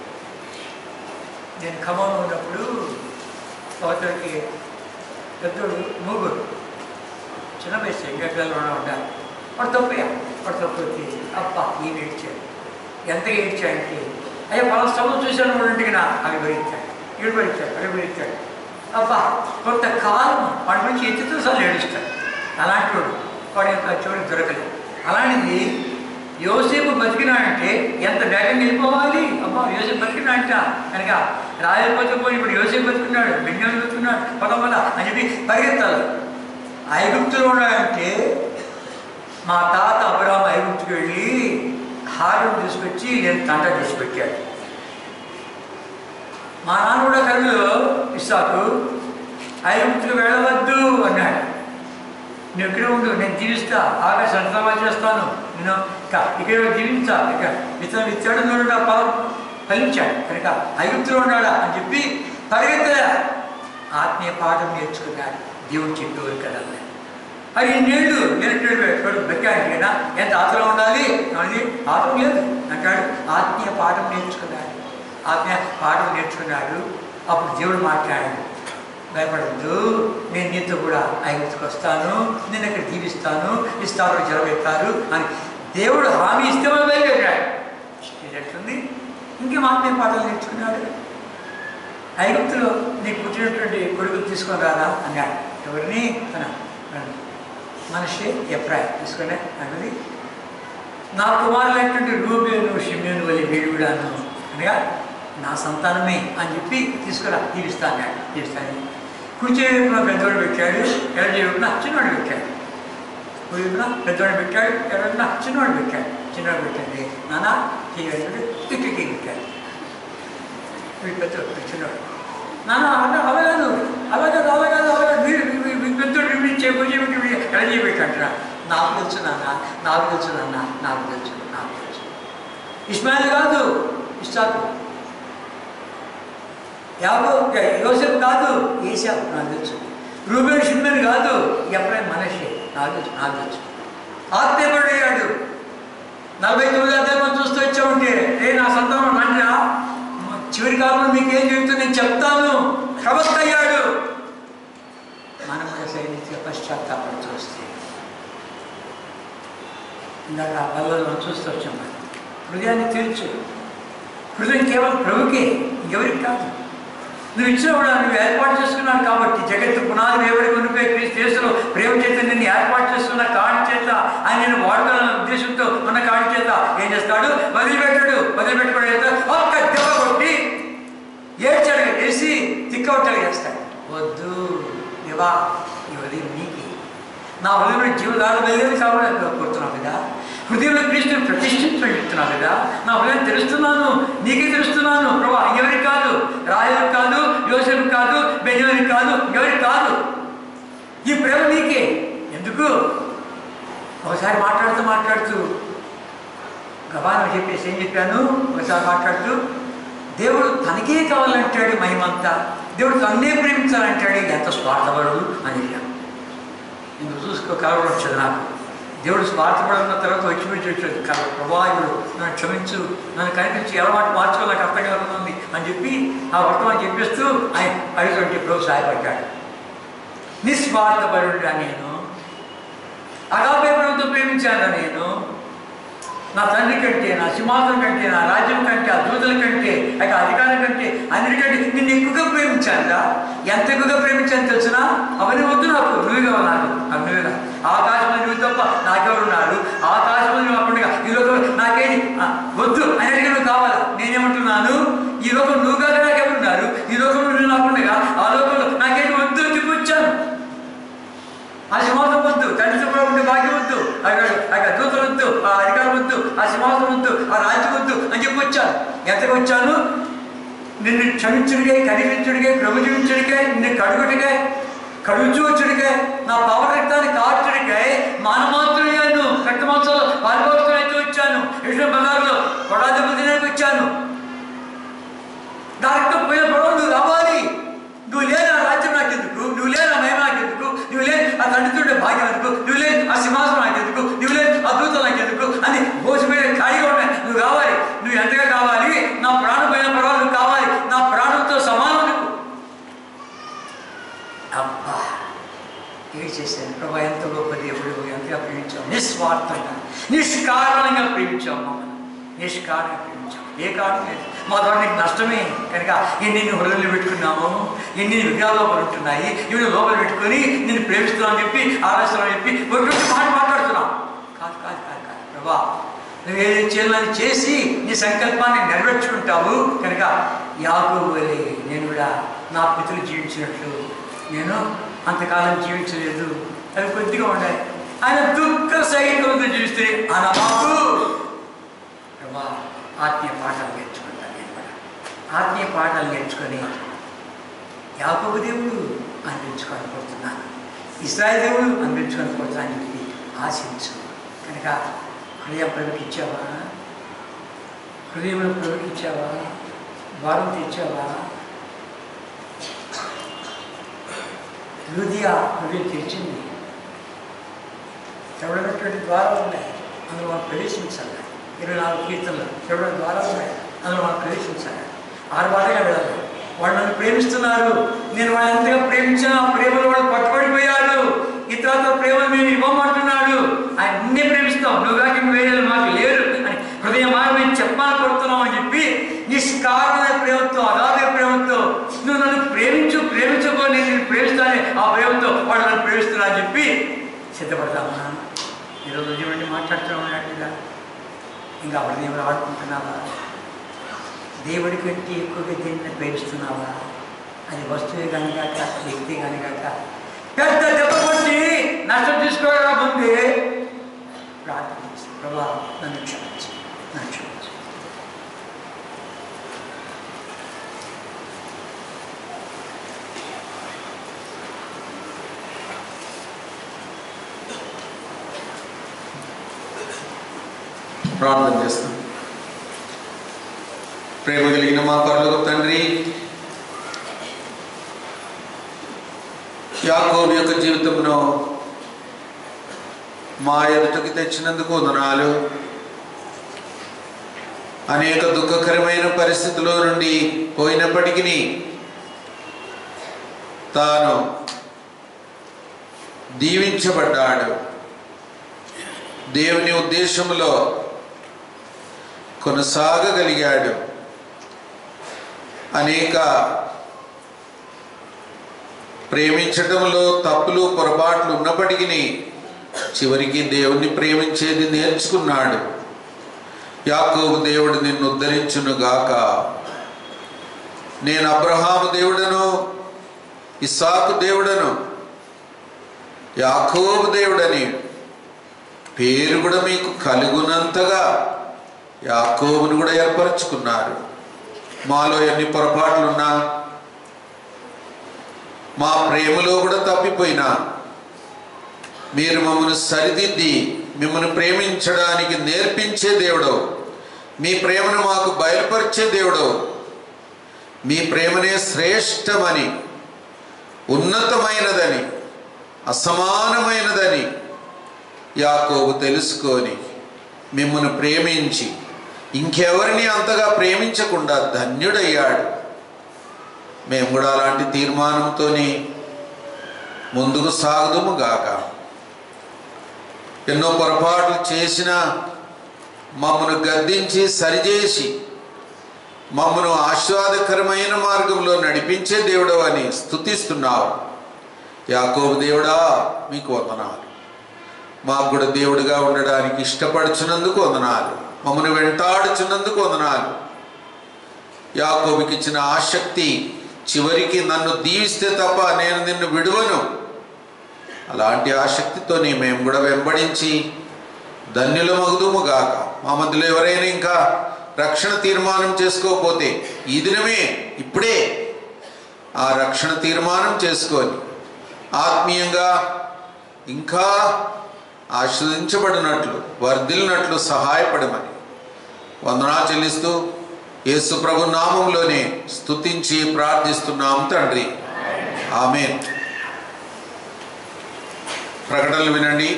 నేను ఖమ్మంలో ఉన్నప్పుడు అవతలకి పెద్దోడు మూగుడు చిన్న వయసు ఎంగట్లో ఉండాలి వాడు తప్పయా వాడు తప్పు వచ్చేసి అప్ప ఈయన ఏడ్చాడు ఎంత ఏడ్చాడంటే అయ్యా పలానా స్టవ్ చూశాను మూడింటికి నా అవి భరించాడు ఈడు భరించాడు అవి భరించాడు అబ్బా కొంతకాలం వాడి నుంచి ఎత్తుతూ సార్లు ఏడుస్తాడు అలాంటి వాడు వాడు యొక్క చోటు దొరకలేదు అలాంటిది యోసేపు బతికినాడంటే ఎంత వేగంగా వెళ్ళిపోవాలి అబ్బా యోసేపు బతికినాడంట కనుక రాయకపోతే పోయి ఇప్పుడు యోసేపు బతుకున్నాడు బెంజామిన్ బతుకున్నాడు పదం వల్ల అని చెప్పి పరిగెత్తాలి ఐగుప్తులో ఉన్నాడంటే మా తాత అబ్రాహం ఐగుప్తుకి వెళ్ళి హారం తీసుకొచ్చి నేను తంట చేసి పెట్టాడు మా నాన్న కూడా కవిలో ఇస్సాకు ఐగుప్తుకు వెళ్ళవద్దు అన్నాడు నువ్వు ఇక్కడ ఉండు నేను జీవిస్తా ఆకాశం అంతమా చేస్తాను నేను ఇక ఇక్కడ జీవించా ఇక విత్తనం ఇచ్చాడు నువ్వు నా పొలం ఫలించాడు కనుక ఐగుప్తులో ఉన్నాడా అని చెప్పి పరిగెత్తలే ఆత్మీయ పాఠం నేర్చుకున్నాడు దేవుడు చెప్పేవారు కదా అది ఇన్నేళ్ళు నేను బెక్కాడు కదా ఎంత ఆతలో ఉండాలి అని ఆతం లేదు అంటాడు ఆత్మీయ పాఠం నేర్చుకున్నాడు ఆత్మీయ పాఠం నేర్చుకున్నాడు అప్పుడు దేవుడు మాట్లాడాడు భయపడద్దు నేను నీతో కూడా ఐగుప్తుకు వస్తాను నేను ఇక్కడ జీవిస్తాను ఇస్తాను జలవెత్తారు అని దేవుడు హామీ ఇస్తే వాళ్ళు బయలుదేరాడు ఇది ఎట్లుంది ఇంకేం ఆత్మీయ పాఠాలు నేర్చుకున్నాడు ఐగుప్తులో నీకు పుట్టినటువంటి కొడుకులు తీసుకొని రాదా అన్నాడు ఎవరిని తన మనిషి ఎప్రాయ్ తీసుకునే అన్నది నా కుమారులైనటువంటి రూబేను షిమేను వలి వీడు కూడాను అనగా నా సంతానమే అని చెప్పి తీసుకురా తీరుస్తాను తీరుస్తాను కుర్చీ వైపున పెద్దవాడు పెట్టాడు ఎడ వైపున చిన్నవాడు పెట్టాడు కుడి వైపున పెద్దవాడు పెట్టాడు ఎడ వైపున చిన్నవాడు పెట్టాడు చిన్నవాడు పెట్టండి నాన్న తీయడు ఇటుకి పెట్టాడు వీడు పెద్దవాడు చిన్నవాడు నాన్న అలా అలా కాదు అలా కాదు అలా కాదు అలా కాదు మీరు మీ- మీ పెద్దోడు మీరు చేపట్టి ఎడ చేయబెట్టంటారా నాకు తెలుసు నాన్న నాకు తెలుసు నాన్న నాకు తెలుసు నాకు తెలుసు ఇస్మాయిల్ కాదు ఇష్టాకు యాబో యోసెఫ్ కాదు ఏసావు నాకు తెలుసు రూబేన్ షిమ్మన్ కాదు ఎప్పుడైనా మనషే నాకు తెలుసు నాకు తెలుసు ఆత్మీయపడయ్యాడు నలభై తొమ్మిది అధ్యాయం చూస్తూ వచ్చామంటే ఏ నా సంతానం రండిరా చివరి కాలంలో మీకు ఏం చెబుతుంది నేను చెప్తాను ప్రవక్త అయ్యాడు మనం కూడా సైనిక పశ్చాత్తాపడుతూ వస్తే ఇందాక ఆ పల్లెలో మనం చూస్తూ వచ్చాం మనం. హృదయాన్ని తీర్చు హృదయం కేవలం ప్రభుకే ఇంకెవరికి కాదు నువ్వు ఇచ్చినప్పుడు నువ్వు ఏర్పాటు చేసుకున్నావు కాబట్టి జగత్తు పునాది వేవడి కొనిపై క్రీస్తు యేసులో ప్రేమ చేత నిన్ను ఏర్పాటు చేసుకున్న కాడి చేత ఆయన నేను వాడుకోవాలన్న ఉద్దేశంతో ఉన్న కాడి చేత ఏం చేస్తాడు వదిలిపెట్టాడు వదిలిపెట్టుకోవడం చేత ఒక్క దెబ్బ కొట్టి ఏడ్చాడు వేసి తిక్కవట్టలు చేస్తాడు వద్దు దేవా ఈ ఉదయం నీకే నా హృదయంలో జీవదాడు వెళ్ళేది కావాలని కోరుతున్నావు కదా హృదయంలో క్రీస్తుని ప్రతిష్ఠించడం చెప్తున్నావు కదా నా హృదయం తెలుస్తున్నాను నీకే తెలుస్తున్నాను ప్రభా ఎవరికి కాదు రాయలకు కాదు యోసేపు కాదు బెంజమిన్ కాదు ఎవరికి కాదు ఈ ప్రేమ నీకే ఎందుకు ఒకసారి మాట్లాడుతూ మాట్లాడుతూ గబానం చెప్పేసి ఏం చెప్పాను ఒకసారి మాట్లాడుతూ దేవుడు తనకే కావాలంటాడు మహిమంతా దేవుడు తన్నే ప్రేమించాలంటాడు ఎంత స్వార్థపడు అని చెప్పాను నేను చూసుకో కలవడం వచ్చేది నాకు దేవుడు స్వార్థపడున్న తర్వాత వచ్చి వచ్చి వచ్చేది కల ప్రభావిడు నన్ను క్షమించు నన్ను కనిపించి అలవాటు మార్చుకో నాకు అర్థం కలుగుతుంది అని చెప్పి ఆ వర్తమానం చెప్పేస్తూ ఆయన అడిగినటువంటి ప్రభు సహాయపడ్డాడు నిస్వార్థపరుడుగా నేను అగాపే ప్రభుత్వం ప్రేమించాను నేను నా తండ్రి కంటే నా సింహాసనం కంటే నా రాజ్యం కంటే ఆ దూతల కంటే ఆ అధికారం కంటే అందరికంటే నిన్ను ఎక్కువగా ప్రేమించానురా ఎంత ఎక్కువగా ప్రేమించాను తెలిసిన అవన్నీ వద్దు నాకు నువ్వే కావాలి నాకు నాకు నువ్వే కావాలి. ఆకాశంలో నువ్వు తప్ప నాకెవరున్నారు ఆకాశంలో నువ్వు అప్పుడు ఈ లోకం నాకేది ఆ, వద్దు అనేది నువ్వు కావాలా నేనేమంటున్నాను ఈ లోకం నువ్వు కాదు నాకెవరున్నారు ఈ లోకంలో నువ్వు నాకుండగా ఆ లోకంలో నాకేది వద్దు అని చెప్పి వచ్చాను ఆ సింహాసనం వద్దు తండ్రి కూడా ఉండే భాగ్యం వద్దు అక్కడ అక్కడ దూతలు వద్దు ఆ అధికారం వద్దు ఆ సింహాసనం వద్దు ఆ రాజ్యం వద్దు అని చెప్పి వచ్చాను ఎంతకు వచ్చాను నిన్ను క్షమించుడిగా కనిపించుడిగా ప్రభుజీవించుడిగా నిన్ను కడుగుడిగా కడుగుచూచుడిగా నా పవన రక్తాన్ని కార్చుడిగా మానమాత్రుడు రక్త మాంసాలు పాల్గొస్తున్నట్టు వచ్చాను కృష్ణ బజార్లో కొడా దెబ్బ తినడానికి వచ్చాను నా రక్తం పోయిన పడవ నువ్వు రావాలి నువ్వు లేని ఆ రాజ్యం నాకెందుకు నువ్వు లేని ఆ మహిమ నాకెందుకు నువ్వు లేని ఆ తండ్రితుండే భాగ్యం ఎందుకు నువ్వు లేని ఆ సింహాసనం నాకెందుకు నువ్వు లేని ఆ దూతలు నాకెందుకు అని భోజమైన ఖాళీగా ఉన్నాయి నువ్వు కావాలి నువ్వు ఎంతగా కావాలి నా ప్రాణం పోయిన పర్వాలేదు నువ్వు కావాలి నా ప్రాణంతో సమానం నువ్వు అబ్బా ఏం చేశాను ప్రభా ఎంత గొప్ప దేవుడు ఎంతగా ప్రేమించావు నిస్వార్థంగా నిష్కారణంగా ప్రేమించావు మమ్మల్ని నిష్కారణంగా ప్రేమించావు ఏ కారణం లేదు మా ద్వారా నీకు నష్టమే కనుక ఎన్ని హృదయంలో పెట్టుకున్నాము ఎన్ని విగ్రహాలు లోపల ఉంటున్నాయి ఇవి లోపల పెట్టుకొని నేను ప్రేమిస్తున్నాను చెప్పి ఆలోచన చెప్పి ఒకటి మాట మాట్లాడుతున్నాం కాదు కాదు కాదు కాదు ప్రభా నువ్వు ఏది చేయాలని చేసి నీ సంకల్పాన్ని నెరవేర్చుకుంటావు కనుక యాగోబు వలె నేను కూడా నా పితృలు జీవించినట్లు నేను అంతకాలం జీవించలేదు అవి కొద్దిగా ఉన్నాయి ఆయన దుఃఖ సైతంతో జీవిస్తే ఆయన మాకు ప్రభా ఆత్మీయ పాఠాలు నేర్చుకుంటాను నేను కూడా ఆత్మీయ పాఠాలు నేర్చుకొని యాకోబు దేవుడు అనిపించుకోనుకుంటున్నాను ఇస్రాయల్ దేవుడు అనిపించుకోనుకుంటున్నాను అని చెప్పి ఆశించు కనుక హృదయం ప్రవహించావా హృదయంలో ప్రవహించావా భారం తెచ్చావా హృదయ హృదయం తెరిచింది ఎవడనటువంటి ద్వారాలు ఉన్నాయి అందులో మనం ప్రవేశించాలి ఇరవై నాలుగు కీర్తనలు ఎవడ ద్వారాలు ఉన్నాయి అందులో మనం ప్రవేశించాలి ఆరు బాధగా వెళ్ళాలి వాళ్ళు నన్ను ప్రేమిస్తున్నారు నేను వాళ్ళు ఎంతగా ప్రేమించిన ఆ ప్రేమలో వాళ్ళు పట్టుబడిపోయారు ఇతరులతో ప్రేమ మేము ఇవ్వమంటున్నాడు ఆయన నిన్నే ప్రేమిస్తాం నువ్వు కాక ఇంక వేరే మాకు లేరు అని హృదయం మాట మేము చెప్పాలని కొడుతున్నాం అని చెప్పి నిష్కారణ ప్రేమతో అగాధ ప్రేమతో నువ్వు నన్ను ప్రేమించు ప్రేమించకో నేను నిన్ను ప్రేమిస్తానే ఆ ప్రేమతో వాళ్ళు నన్ను ప్రేమిస్తున్నా అని చెప్పి సిద్ధపడతామా ఈరోజు ఉద్యమండి మాట్లాడుతూ ఉన్నాడు ఇలా ఇంకా హృదయంలో ఆడుకుంటున్నావా దేవుడి కంటే ఎక్కువగా దీన్ని ప్రేమిస్తున్నావా అది వస్తువు కనుగాక వ్యక్తి కనుగాక పెద్ద దెబ్బ కొట్టి నష్టం తీసుకోవడం ముందే ప్రార్థన చేసి, ప్రభా నన్ను క్షమించు నన్ను క్షమించు ప్రార్థన చేస్తాం ప్రేమ కలిగిన మా పరలోక తండ్రి యాకోబు యొక్క జీవితంలో మా ఎదుటకి తెచ్చినందుకు వందనాలు అనేక దుఃఖకరమైన పరిస్థితుల్లో నుండి పోయినప్పటికీ తాను దీవించబడ్డాడు దేవుని ఉద్దేశంలో కొనసాగగలిగాడు అనేక ప్రేమించటంలో తప్పులు పొరపాట్లు ఉన్నప్పటికీ చివరికి దేవుణ్ణి ప్రేమించేది నేర్చుకున్నాడు యాకోబు దేవుడు నిన్ను ఉద్ధరించును గాక నేను అబ్రహాము దేవుడను ఇస్సాకు దేవుడను యాకోబు దేవుడని పేరు కూడా మీకు కలుగునంతగా యాకోబును కూడా ఏర్పరచుకున్నారు మాలో ఎన్ని పొరపాట్లున్నా మా ప్రేమలో కూడా తప్పిపోయినా మీరు మమ్మల్ని సరిదిద్ది మిమ్మల్ని ప్రేమించడానికి నేర్పించే దేవుడు మీ ప్రేమను మాకు బయలుపరిచే దేవుడు మీ ప్రేమనే శ్రేష్టమని ఉన్నతమైనదని అసమానమైనదని యాకోబు తెలుసుకొని మిమ్మల్ని ప్రేమించి ఇంకెవరిని అంతగా ప్రేమించకుండా ధన్యుడయ్యాడు మేము కూడా అలాంటి తీర్మానంతోని ముందుకు సాగుదుము గాక ఎన్నో పొరపాట్లు చేసిన మమ్మను గద్దించి సరిచేసి మమ్మను ఆస్వాదకరమైన మార్గంలో నడిపించే దేవుడు అని స్థుతిస్తున్నావు యాకోబు దేవుడా మీకు వందనాలు మాకు కూడా దేవుడిగా ఉండడానికి ఇష్టపడుచున్నందుకు వందనాలు మమ్మల్ని వెంటాడుచున్నందుకు వందనాలు యాకోబుకి ఇచ్చిన ఆసక్తి చివరికి నన్ను దీవిస్తే తప్ప నేను నిన్ను విడువను అలాంటి ఆసక్తితోని మేము కూడా వెంబడించి ధన్యుల మగుదుము గాక మా మధ్యలో ఎవరైనా ఇంకా రక్షణ తీర్మానం చేసుకోకపోతే ఈ దినమే ఇప్పుడే ఆ రక్షణ తీర్మానం చేసుకొని ఆత్మీయంగా ఇంకా ఆశ్రదించబడినట్లు వర్ధిల్లినట్లు సహాయపడమని వందనా చెల్లిస్తూ యేసు ప్రభు నామంలోనే స్తుతించి ప్రార్థిస్తున్నాం తండ్రి ఆమెన్ ప్రకటనలు వినండి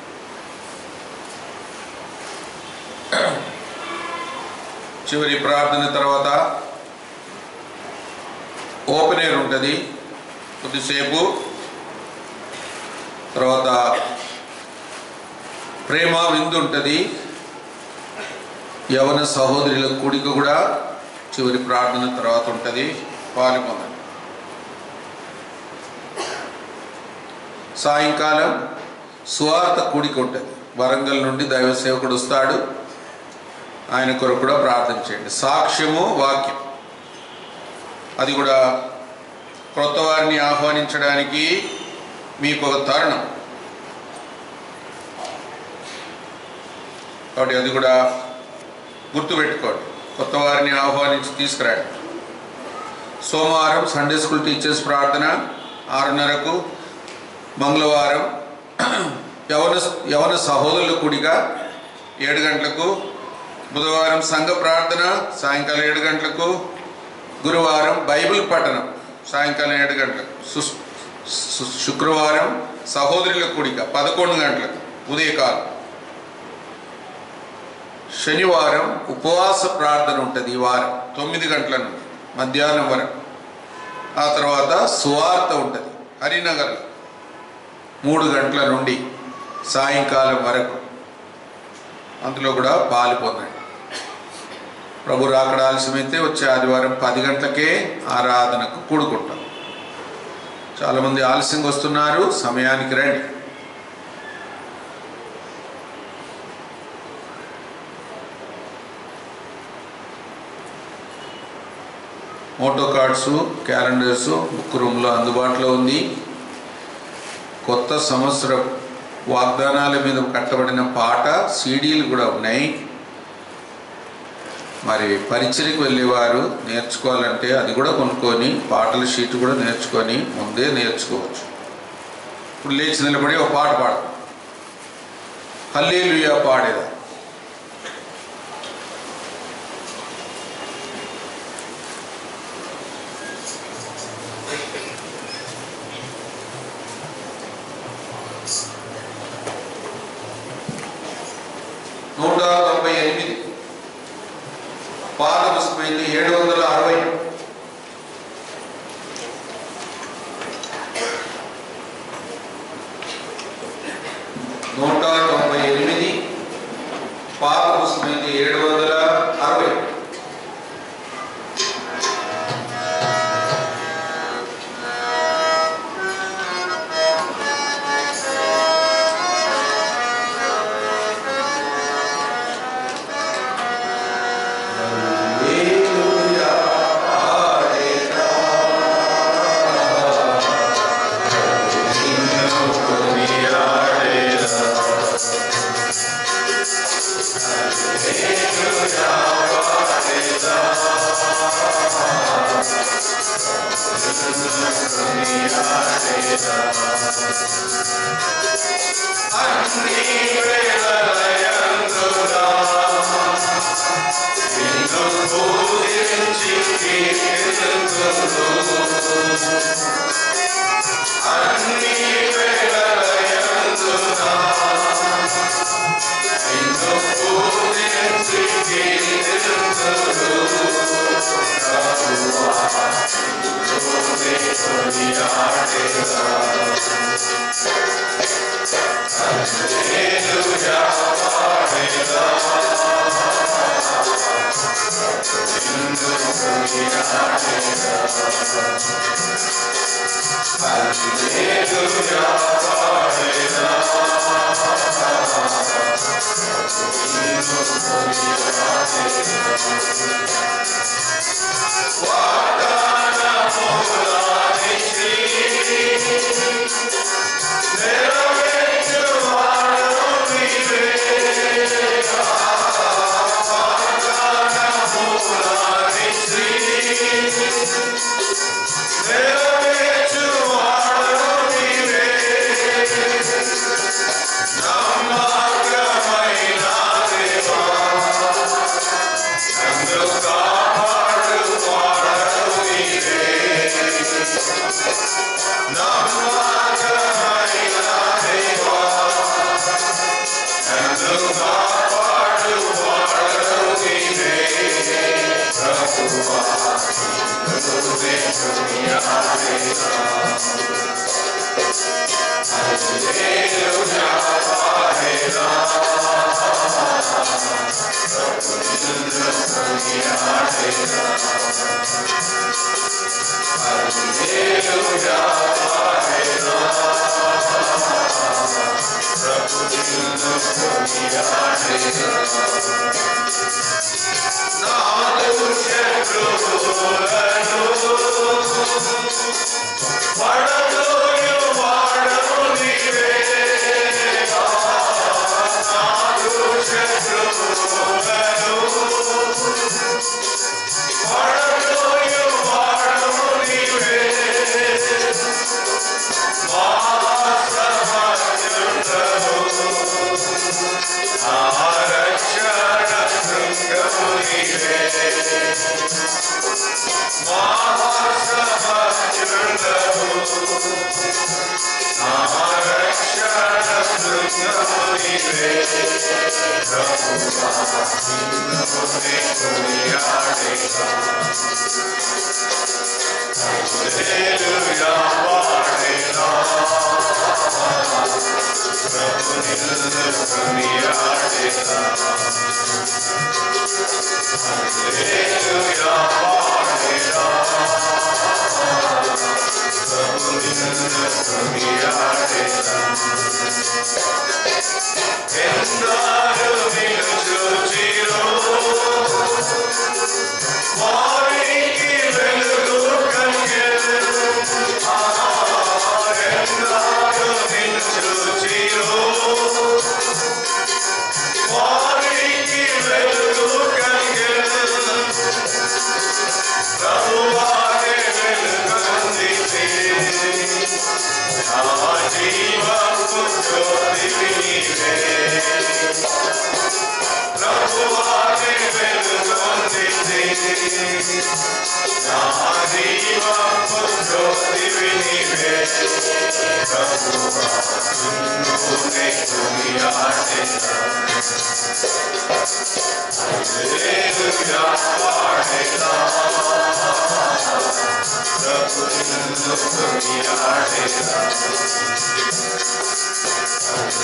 చివరి ప్రార్థన తర్వాత ఓపెన్ ఎయిర్ ఉంటుంది కొద్దిసేపు తర్వాత ప్రేమ విందు ఉంటుంది యవన సహోదరుల కూడిక కూడా చివరి ప్రార్థన తర్వాత ఉంటుంది పాల్గొనండి సాయంకాలం సువార్త కూడిక ఉంటుంది వరంగల్ నుండి దైవ సేవకుడు వస్తాడు ఆయన కొరకు కూడా ప్రార్థన చేయండి సాక్ష్యము వాక్యం అది కూడా క్రొత్త వారిని ఆహ్వానించడానికి మీకు ఒక తరుణం కాబట్టి అది కూడా గుర్తుపెట్టుకోండి కొత్త వారిని ఆహ్వానించి తీసుకురండి సోమవారం సండే స్కూల్ టీచర్స్ ప్రార్థన ఆరున్నరకు మంగళవారం యవన యవన సహోదరుల కూడిక ఏడు గంటలకు బుధవారం సంఘ ప్రార్థన సాయంకాలం ఏడు గంటలకు గురువారం బైబిల్ పఠనం సాయంకాలం ఏడు గంటలకు సు- సు- శుక్రవారం సహోదరుల కూడిక పదకొండు గంటలకు ఉదయకాలం శనివారం ఉపవాస ప్రార్థన ఉంటుంది ఈ వారం తొమ్మిది గంటల నుండి మధ్యాహ్నం వరకు ఆ తర్వాత సువార్త ఉంటుంది హరినగర్ మూడు గంటల నుండి సాయంకాలం వరకు అందులో కూడా పాలు పొందండి ప్రభు రాకడ ఆలస్యమైతే వచ్చే ఆదివారం పది గంటలకే ఆరాధనకు కూడుకుంటాం చాలామంది ఆలస్యంగా వస్తున్నారు సమయానికి రండి మోటో కార్డ్స్ క్యాలెండర్స్ బుక్ రూమ్లో అందుబాటులో ఉంది కొత్త సంవత్సరం వాగ్దానాల మీద కట్టబడిన పాట సీడీలు కూడా ఉన్నాయి మరి పరిచయకు వెళ్ళేవారు నేర్చుకోవాలంటే అది కూడా కొనుక్కొని పాటల షీట్ కూడా నేర్చుకొని ముందే నేర్చుకోవచ్చు ఇప్పుడు లేచి నిలబడి ఒక పాట పాడు హల్లేలుయా పాడేదా నూట తొంభై ఎనిమిది పాత పుస్తకమైంది ఏడు వందల అరవై నూట తొంభై ఎనిమిది పాత పుస్తకమైంది ఏడు వందల అరవై హల్లెలూయా పాడేదా నిన్ను కొనియాడేదా హల్లెలూయా పాడేదా నిన్ను కొనియాడేదా అన్ని వేళలయందునా నిన్ను పూజించి కీర్తింతును. అన్ని వేళలయందునా నిన్ను పూజించి కీర్తింతును. ప్రభువా, నిన్నునే కొనియాడేదా. హల్లెలూయా పాడేదా. వారికి వెలుగు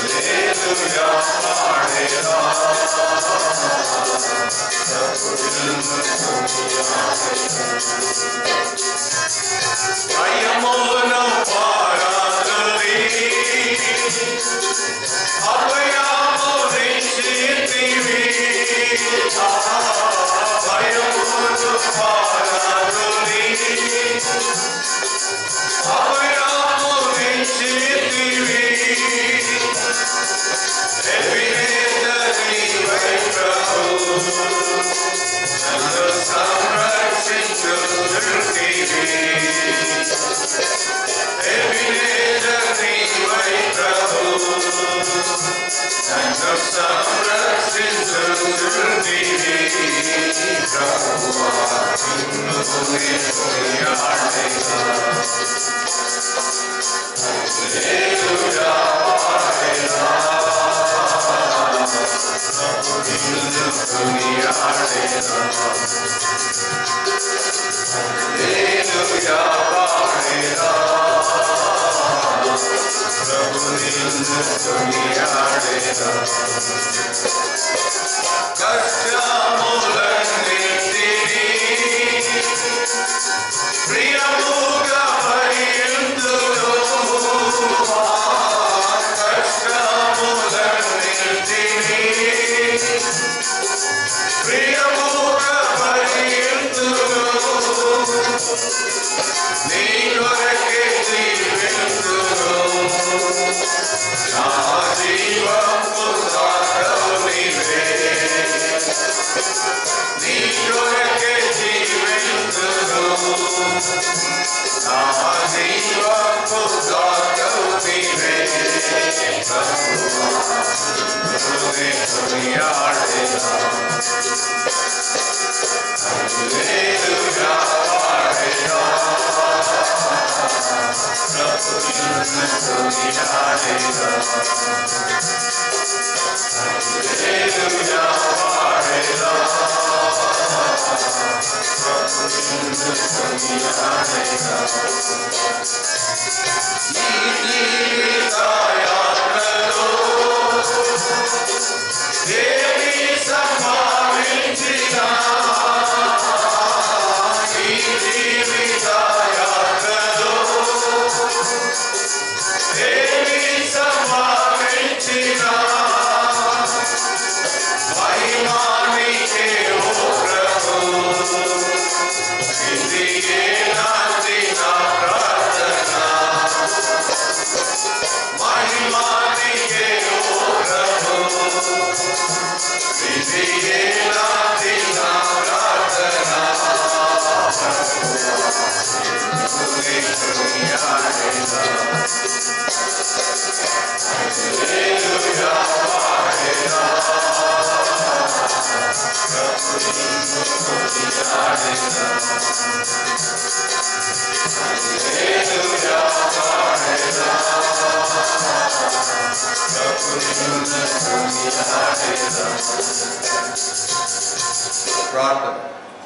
ప్రార్థన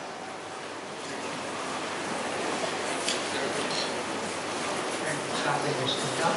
ప్రార్థన చేసుకుంటాం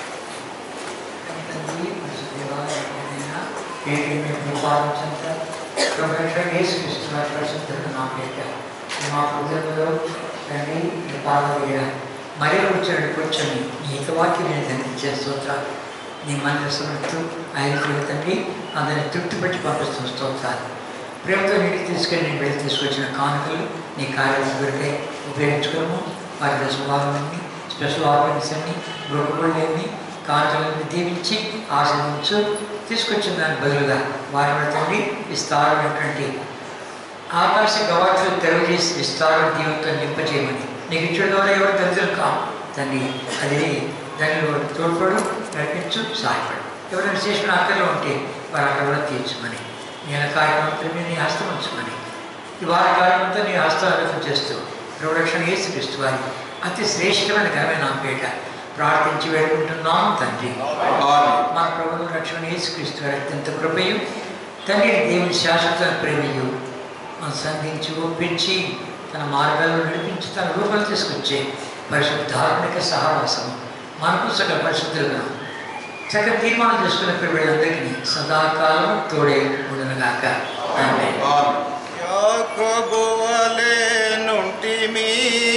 తండ్రి పరిశుద్ధ దేవాలయమైనా పేరు మేము పరిపాలించంత ప్రొఫెసర్ యేసుక్రీస్తు వారి పరిశుద్ధులను నా పేట మా హృదయంలో తండ్రి మీ పాలన మరీ వచ్చాడు కూర్చొని నీ యొక్క వాక్యం నేను తండ్రి స్తోత్రాలు నీ మనసులతో ఆయన తండ్రి అందరిని తృప్తిపట్టి పంపిస్తూ స్తోత్రాలు ప్రేమతో నీటికి తీసుకెళ్ళి నేను వెళ్ళి తీసుకొచ్చిన కానుకలు నీ కార్యం దొరికే ఉపయోగించుకోము వారి స్వభావాన్ని స్పెషల్ ఆర్గన్స్ అన్ని గొప్పలేని కాంతలను దీవించి ఆశ్రమించు తీసుకొచ్చిన దానికి బదులుగా వారి తండ్రి విస్తారమైనటువంటి ఆకాశ గవాట్లు తెలియజేసి విస్తార దీవంతో నింపజేయమని నీకు ఇచ్చడం ద్వారా ఎవరు దరిద్రం కావు తండ్రి అది దానిలో తోడ్పడు నడిపించు సహాయపడు ఎవరైనా చేసిన అక్కర్లో ఉంటే వారు అక్కడ కూడా తీర్చమని నేను కార్యక్రమంతో నీ హస్తం ఉంచుమని ఈ వారి కార్యక్రమంతో నీ హస్తాలను చేస్తూ ప్రొడక్షన్ వేసి వారి అతి శ్రేష్టమైన ఘనమైన నా పేట ప్రార్థించి వేడుకుంటున్నాం తండ్రి ఆమేన్. మా ప్రభువు రక్షణ యేసుక్రీస్తు వారి అత్యంత కృపయు తండ్రి దేవుని శాశ్వత ప్రేమయు మన సంధించి ఒప్పించి తన మార్గాల్లో నడిపించి తన రూపాలు తీసుకొచ్చే పరిశుద్ధాత్మిక సహవాసము మనకు సగల పరిశుద్ధులుగా చక్కగా తీర్మానం చేసుకున్న వీళ్ళందరికీ సదాకాలం తోడే ఉండనుగాక ఆమె ఆమేన్. యాకోబువలే నుంటిమి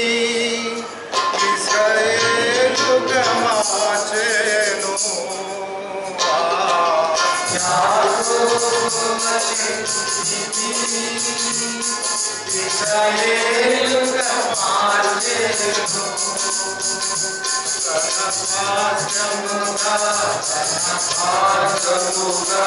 ఇశ్రాయేలుగా మార్చెను. ఇశ్రాయేలుగా మార్చెను. తన పాదముగా, తన పాదముగా,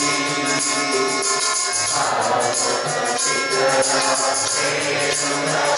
Thank